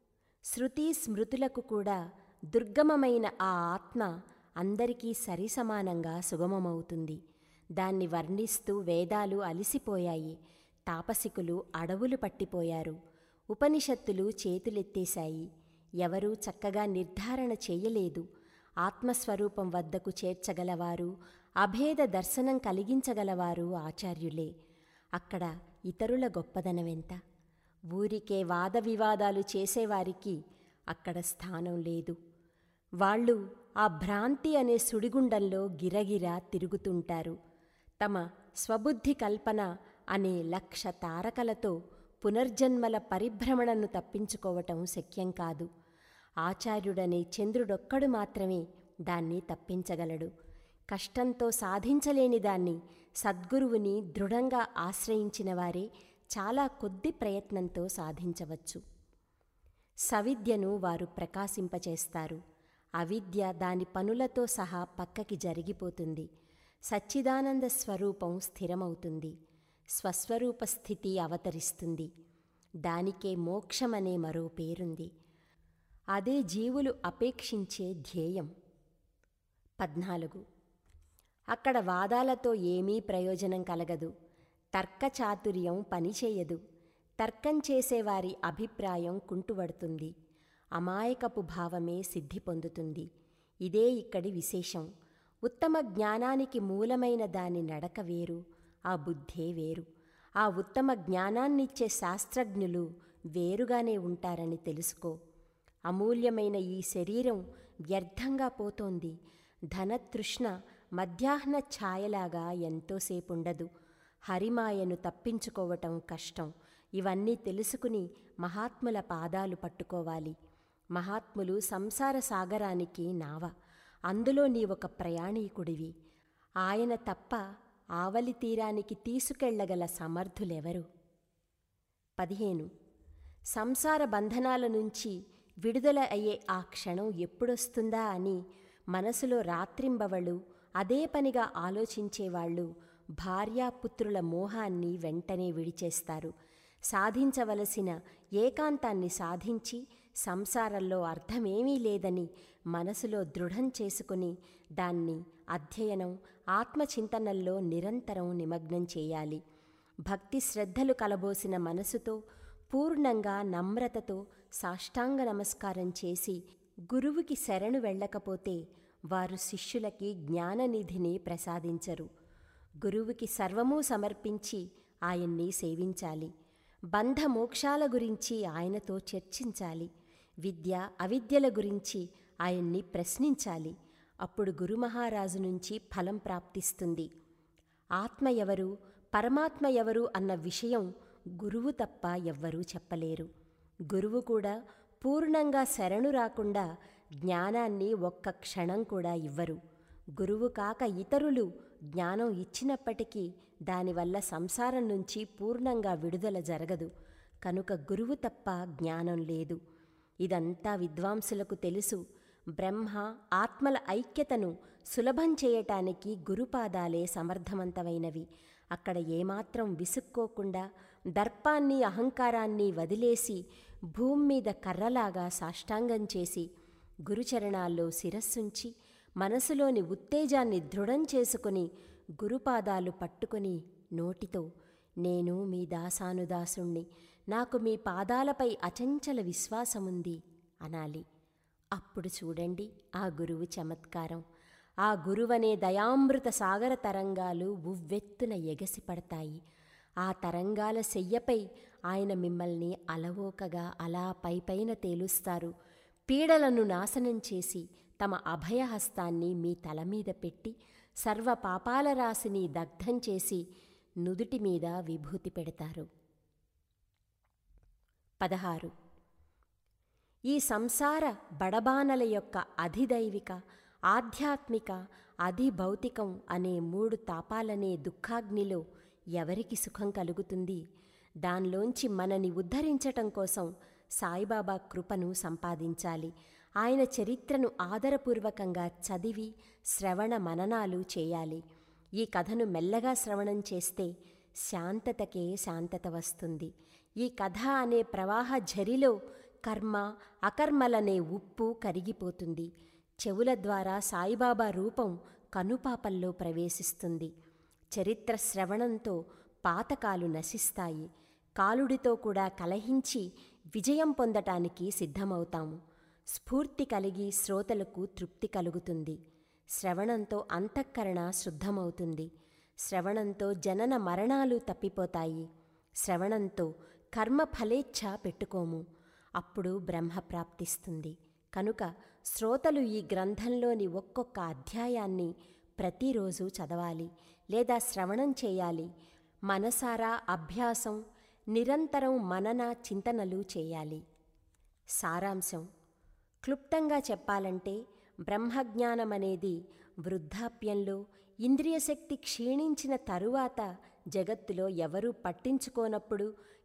శృతి స్మృతులకు కూడా దుర్గమమైన ఆ ఆత్మ అందరికీ సరిసమానంగా సుగమమవుతుంది దాన్ని వర్ణిస్తూ వేదాలు అలిసిపోయాయి తాపసికులు అడవులు పట్టిపోయారు ఉపనిషత్తులు చేతులెత్తేశాయి ఎవరూ చక్కగా నిర్ధారణ చేయలేదు ఆత్మస్వరూపం వద్దకు చేర్చగలవారు అభేద దర్శనం కలిగించగలవారు ఆచార్యులే అక్కడ ఇతరుల గొప్పదనమెంత ఊరికే వాద వివాదాలు చేసేవారికి అక్కడ స్థానం లేదు వాళ్ళు ఆ భ్రాంతి అనే సుడిగుండంలో గిరగిరా తిరుగుతుంటారు తమ స్వబుద్ధి కల్పన అనే లక్ష తారకలతో పునర్జన్మల పరిభ్రమణను తప్పించుకోవటం శక్యం కాదు ఆచార్యుడనే చంద్రుడొక్కడు మాత్రమే దాన్ని తప్పించగలడు కష్టంతో సాధించలేని దాన్ని సద్గురువుని దృఢంగా ఆశ్రయించిన వారే చాలా కొద్ది ప్రయత్నంతో సాధించవచ్చు సవిద్యను వారు ప్రకాశింపచేస్తారు అవిద్య దాని పనులతో సహా పక్కకి జరిగిపోతుంది సచ్చిదానంద స్వరూపం స్థిరమవుతుంది స్వస్వరూప స్థితి అవతరిస్తుంది దానికే మోక్షమనే మరో పేరుంది అదే జీవులు అపేక్షించే ధ్యేయం పద్నాలుగు అక్కడ వాదాలతో ఏమీ ప్రయోజనం కలగదు తర్కచాతుర్యం పనిచేయదు తర్కం చేసేవారి అభిప్రాయం కుంటుపడుతుంది అమాయకపు భావమే సిద్ధి పొందుతుంది ఇదే ఇక్కడి విశేషం ఉత్తమ జ్ఞానానికి మూలమైన దాని నడక వేరు ఆ బుద్ధే వేరు ఆ ఉత్తమ జ్ఞానాన్నిచ్చే శాస్త్రజ్ఞులు వేరుగానే ఉంటారని తెలుసుకో అమూల్యమైన ఈ శరీరం వ్యర్థంగా పోతోంది ధనతృష్ణ మధ్యాహ్న ఛాయలాగా ఎంతోసేపుండదు హరిమాయను తప్పించుకోవటం కష్టం ఇవన్నీ తెలుసుకుని మహాత్ముల పాదాలు పట్టుకోవాలి మహాత్ములు సంసార సాగరానికి నావ అందులో నీవొక ప్రయాణీకుడివి ఆయన తప్ప ఆవలి తీరానికి తీసుకెళ్లగల సమర్థులెవరు పదిహేను సంసార బంధనాల నుంచి విడుదల అయ్యే ఆ క్షణం ఎప్పుడొస్తుందా అని మనసులో రాత్రింబవళ్ళు అదే పనిగా ఆలోచించేవాళ్ళు భార్యాపుత్రుల మోహాన్ని వెంటనే విడిచేస్తారు సాధించవలసిన ఏకాంతాన్ని సాధించి సంసారంలో అర్థమేమీ లేదని మనసులో దృఢం చేసుకుని దాన్ని అధ్యయనం ఆత్మచింతనల్లో నిరంతరం నిమగ్నం చేయాలి భక్తి శ్రద్ధలు కలబోసిన మనసుతో పూర్ణంగా నమ్రతతో సాష్టాంగ నమస్కారం చేసి గురువుకి శరణు వెళ్ళకపోతే వారు శిష్యులకి జ్ఞాననిధిని ప్రసాదించరు గురువుకి సర్వమూ సమర్పించి ఆయన్ని సేవించాలి బంధ మోక్షాల గురించి ఆయనతో చర్చించాలి విద్య అవిద్యల గురించి ఆయన్ని ప్రశ్నించాలి అప్పుడు గురుమహారాజు నుంచి ఫలం ప్రాప్తిస్తుంది ఆత్మ ఎవరు పరమాత్మ ఎవరు అన్న విషయం గురువు తప్ప ఎవ్వరూ చెప్పలేరు గురువు కూడా పూర్ణంగా శరణు రాకుండా జ్ఞానాన్ని ఒక్క క్షణం కూడా ఇవ్వరు గురువు కాక ఇతరులు జ్ఞానం ఇచ్చినప్పటికీ దానివల్ల సంసారం నుంచి పూర్ణంగా విడుదల జరగదు కనుక గురువు తప్ప జ్ఞానం లేదు ఇదంతా విద్వాంసులకు తెలుసు బ్రహ్మ ఆత్మల ఐక్యతను సులభం చేయటానికి గురుపాదాలే సమర్థవంతమైనవి అక్కడ ఏమాత్రం విసుక్కోకుండా దర్పాన్ని అహంకారాన్ని వదిలేసి భూమి మీద కర్రలాగా సాష్టాంగం చేసి గురుచరణాల్లో శిరస్సుంచి మనసులోని ఉత్తేజాన్ని దృఢం చేసుకుని గురుపాదాలు పట్టుకుని నోటితో నేను మీ దాసానుదాసుణ్ణి నాకు మీ పాదాలపై అచంచల విశ్వాసముంది అనాలి అప్పుడు చూడండి ఆ గురువు చమత్కారం ఆ గురువనే దయామృత సాగర తరంగాలు ఉవ్వెత్తున ఎగసిపడతాయి ఆ తరంగాల శయ్యపై ఆయన మిమ్మల్ని అలవోకగా అలా పైపైన తేలుస్తారు పీడలను నాశనం చేసి తమ అభయహస్తాన్ని మీ తల మీద పెట్టి సర్వ పాపాల రాశిని దగ్ధం చేసి నుదుటి మీద విభూతి పెడతారు పదహారు ఈ సంసార బడబానల యొక్క అధిదైవిక ఆధ్యాత్మిక అధిభౌతికం అనే మూడు తాపాలనే దుఃఖాగ్నిలో ఎవరికి సుఖం కలుగుతుంది దానిలోంచి మనని ఉద్ధరించటం కోసం సాయిబాబా కృపను సంపాదించాలి ఆయన చరిత్రను ఆదరపూర్వకంగా చదివి శ్రవణ మననాలు చేయాలి ఈ కథను మెల్లగా శ్రవణం చేస్తే శాంతతకే శాంతత వస్తుంది ఈ కథ అనే ప్రవాహ ఝరిలో కర్మ అకర్మలనే ఉప్పు కరిగిపోతుంది చెవుల ద్వారా సాయిబాబా రూపం కనుపాపల్లో ప్రవేశిస్తుంది చరిత్ర శ్రవణంతో పాతకాలు నశిస్తాయి కాలుడితో కూడా కలహించి విజయం పొందటానికి సిద్ధమవుతాము స్ఫూర్తి కలిగి శ్రోతలకు తృప్తి కలుగుతుంది శ్రవణంతో అంతఃకరణ శుద్ధమవుతుంది శ్రవణంతో జనన మరణాలు తప్పిపోతాయి శ్రవణంతో కర్మ ఫలేచ్ఛ పెట్టుకోము అప్పుడు బ్రహ్మ ప్రాప్తిస్తుంది కనుక శ్రోతలు ఈ గ్రంథంలోని ఒక్కొక్క అధ్యాయాన్ని ప్రతిరోజు చదవాలి లేదా శ్రవణం చేయాలి మనసారా అభ్యాసం నిరంతరం మనన చింతనలు చేయాలి సారాంశం క్లుప్తంగా చెప్పాలంటే బ్రహ్మజ్ఞానమనేది వృద్ధాప్యంలో ఇంద్రియశక్తి క్షీణించిన తరువాత జగత్తులో ఎవరూ పట్టించుకోనప్పుడు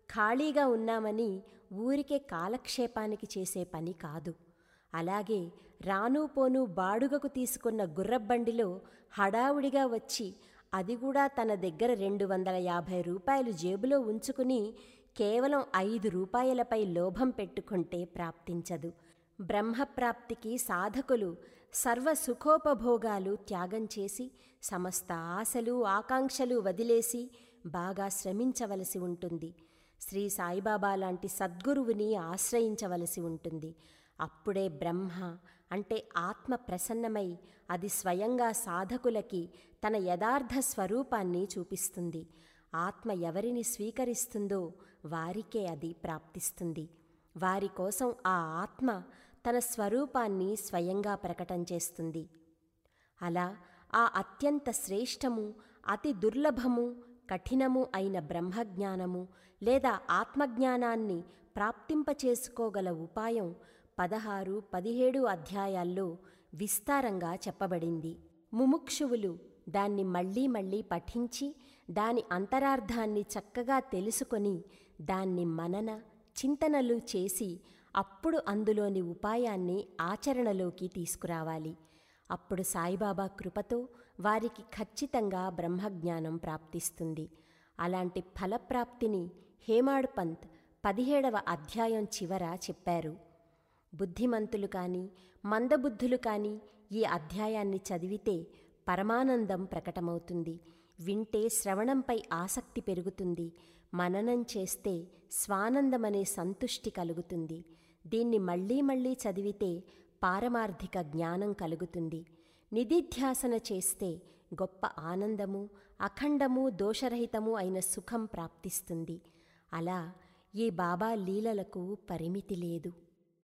ఖాళీగా ఉన్నామని ఊరికే కాలక్షేపానికి చేసే పని కాదు అలాగే రాను పోను బాడుగకు తీసుకున్న గుర్రబండిలో హడావుడిగా వచ్చి అది కూడా తన దగ్గర రెండు వందల యాభై రూపాయలు జేబులో ఉంచుకుని కేవలం ఐదు రూపాయలపై లోభం పెట్టుకుంటే ప్రాప్తించదు బ్రహ్మప్రాప్తికి సాధకులు సర్వ సుఖోపభోగాలు త్యాగం చేసి సమస్త ఆశలు ఆకాంక్షలు వదిలేసి బాగా శ్రమించవలసి ఉంటుంది శ్రీ సాయిబాబా లాంటి సద్గురువుని ఆశ్రయించవలసి ఉంటుంది అప్పుడే బ్రహ్మ అంటే ఆత్మ ప్రసన్నమై అది స్వయంగా సాధకులకి తన యథార్థ స్వరూపాన్ని చూపిస్తుంది ఆత్మ ఎవరిని స్వీకరిస్తుందో వారికే అది ప్రాప్తిస్తుంది వారి కోసం ఆ ఆత్మ తన స్వరూపాన్ని స్వయంగా ప్రకటన చేస్తుంది అలా ఆ అత్యంత శ్రేష్టము అతి దుర్లభము కఠినము అయిన బ్రహ్మజ్ఞానము లేదా ఆత్మజ్ఞానాన్ని ప్రాప్తింపచేసుకోగల ఉపాయం పదహారు పదిహేడు అధ్యాయాల్లో విస్తారంగా చెప్పబడింది ముముక్షువులు దాన్ని మళ్ళీ మళ్ళీ పఠించి దాని అంతరార్థాన్ని చక్కగా తెలుసుకొని దాన్ని మనన చింతనలు చేసి అప్పుడు అందులోని ఉపాయాన్ని ఆచరణలోకి తీసుకురావాలి అప్పుడు సాయిబాబా కృపతో వారికి ఖచ్చితంగా బ్రహ్మజ్ఞానం ప్రాప్తిస్తుంది అలాంటి ఫలప్రాప్తిని హేమాడ్ పంత్ పదిహేడవ అధ్యాయం చివర చెప్పారు బుద్ధిమంతులు కానీ మందబుద్ధులు కానీ ఈ అధ్యాయాన్ని చదివితే పరమానందం ప్రకటమవుతుంది వింటే శ్రవణంపై ఆసక్తి పెరుగుతుంది మననం చేస్తే స్వానందమనే సంతుష్టి కలుగుతుంది దీన్ని మళ్ళీ మళ్ళీ చదివితే పారమార్థిక జ్ఞానం కలుగుతుంది నిధిధ్యాసన చేస్తే గొప్ప ఆనందము అఖండము దోషరహితము అయిన సుఖం ప్రాప్తిస్తుంది అలా ఈ బాబా లీలలకు పరిమితి లేదు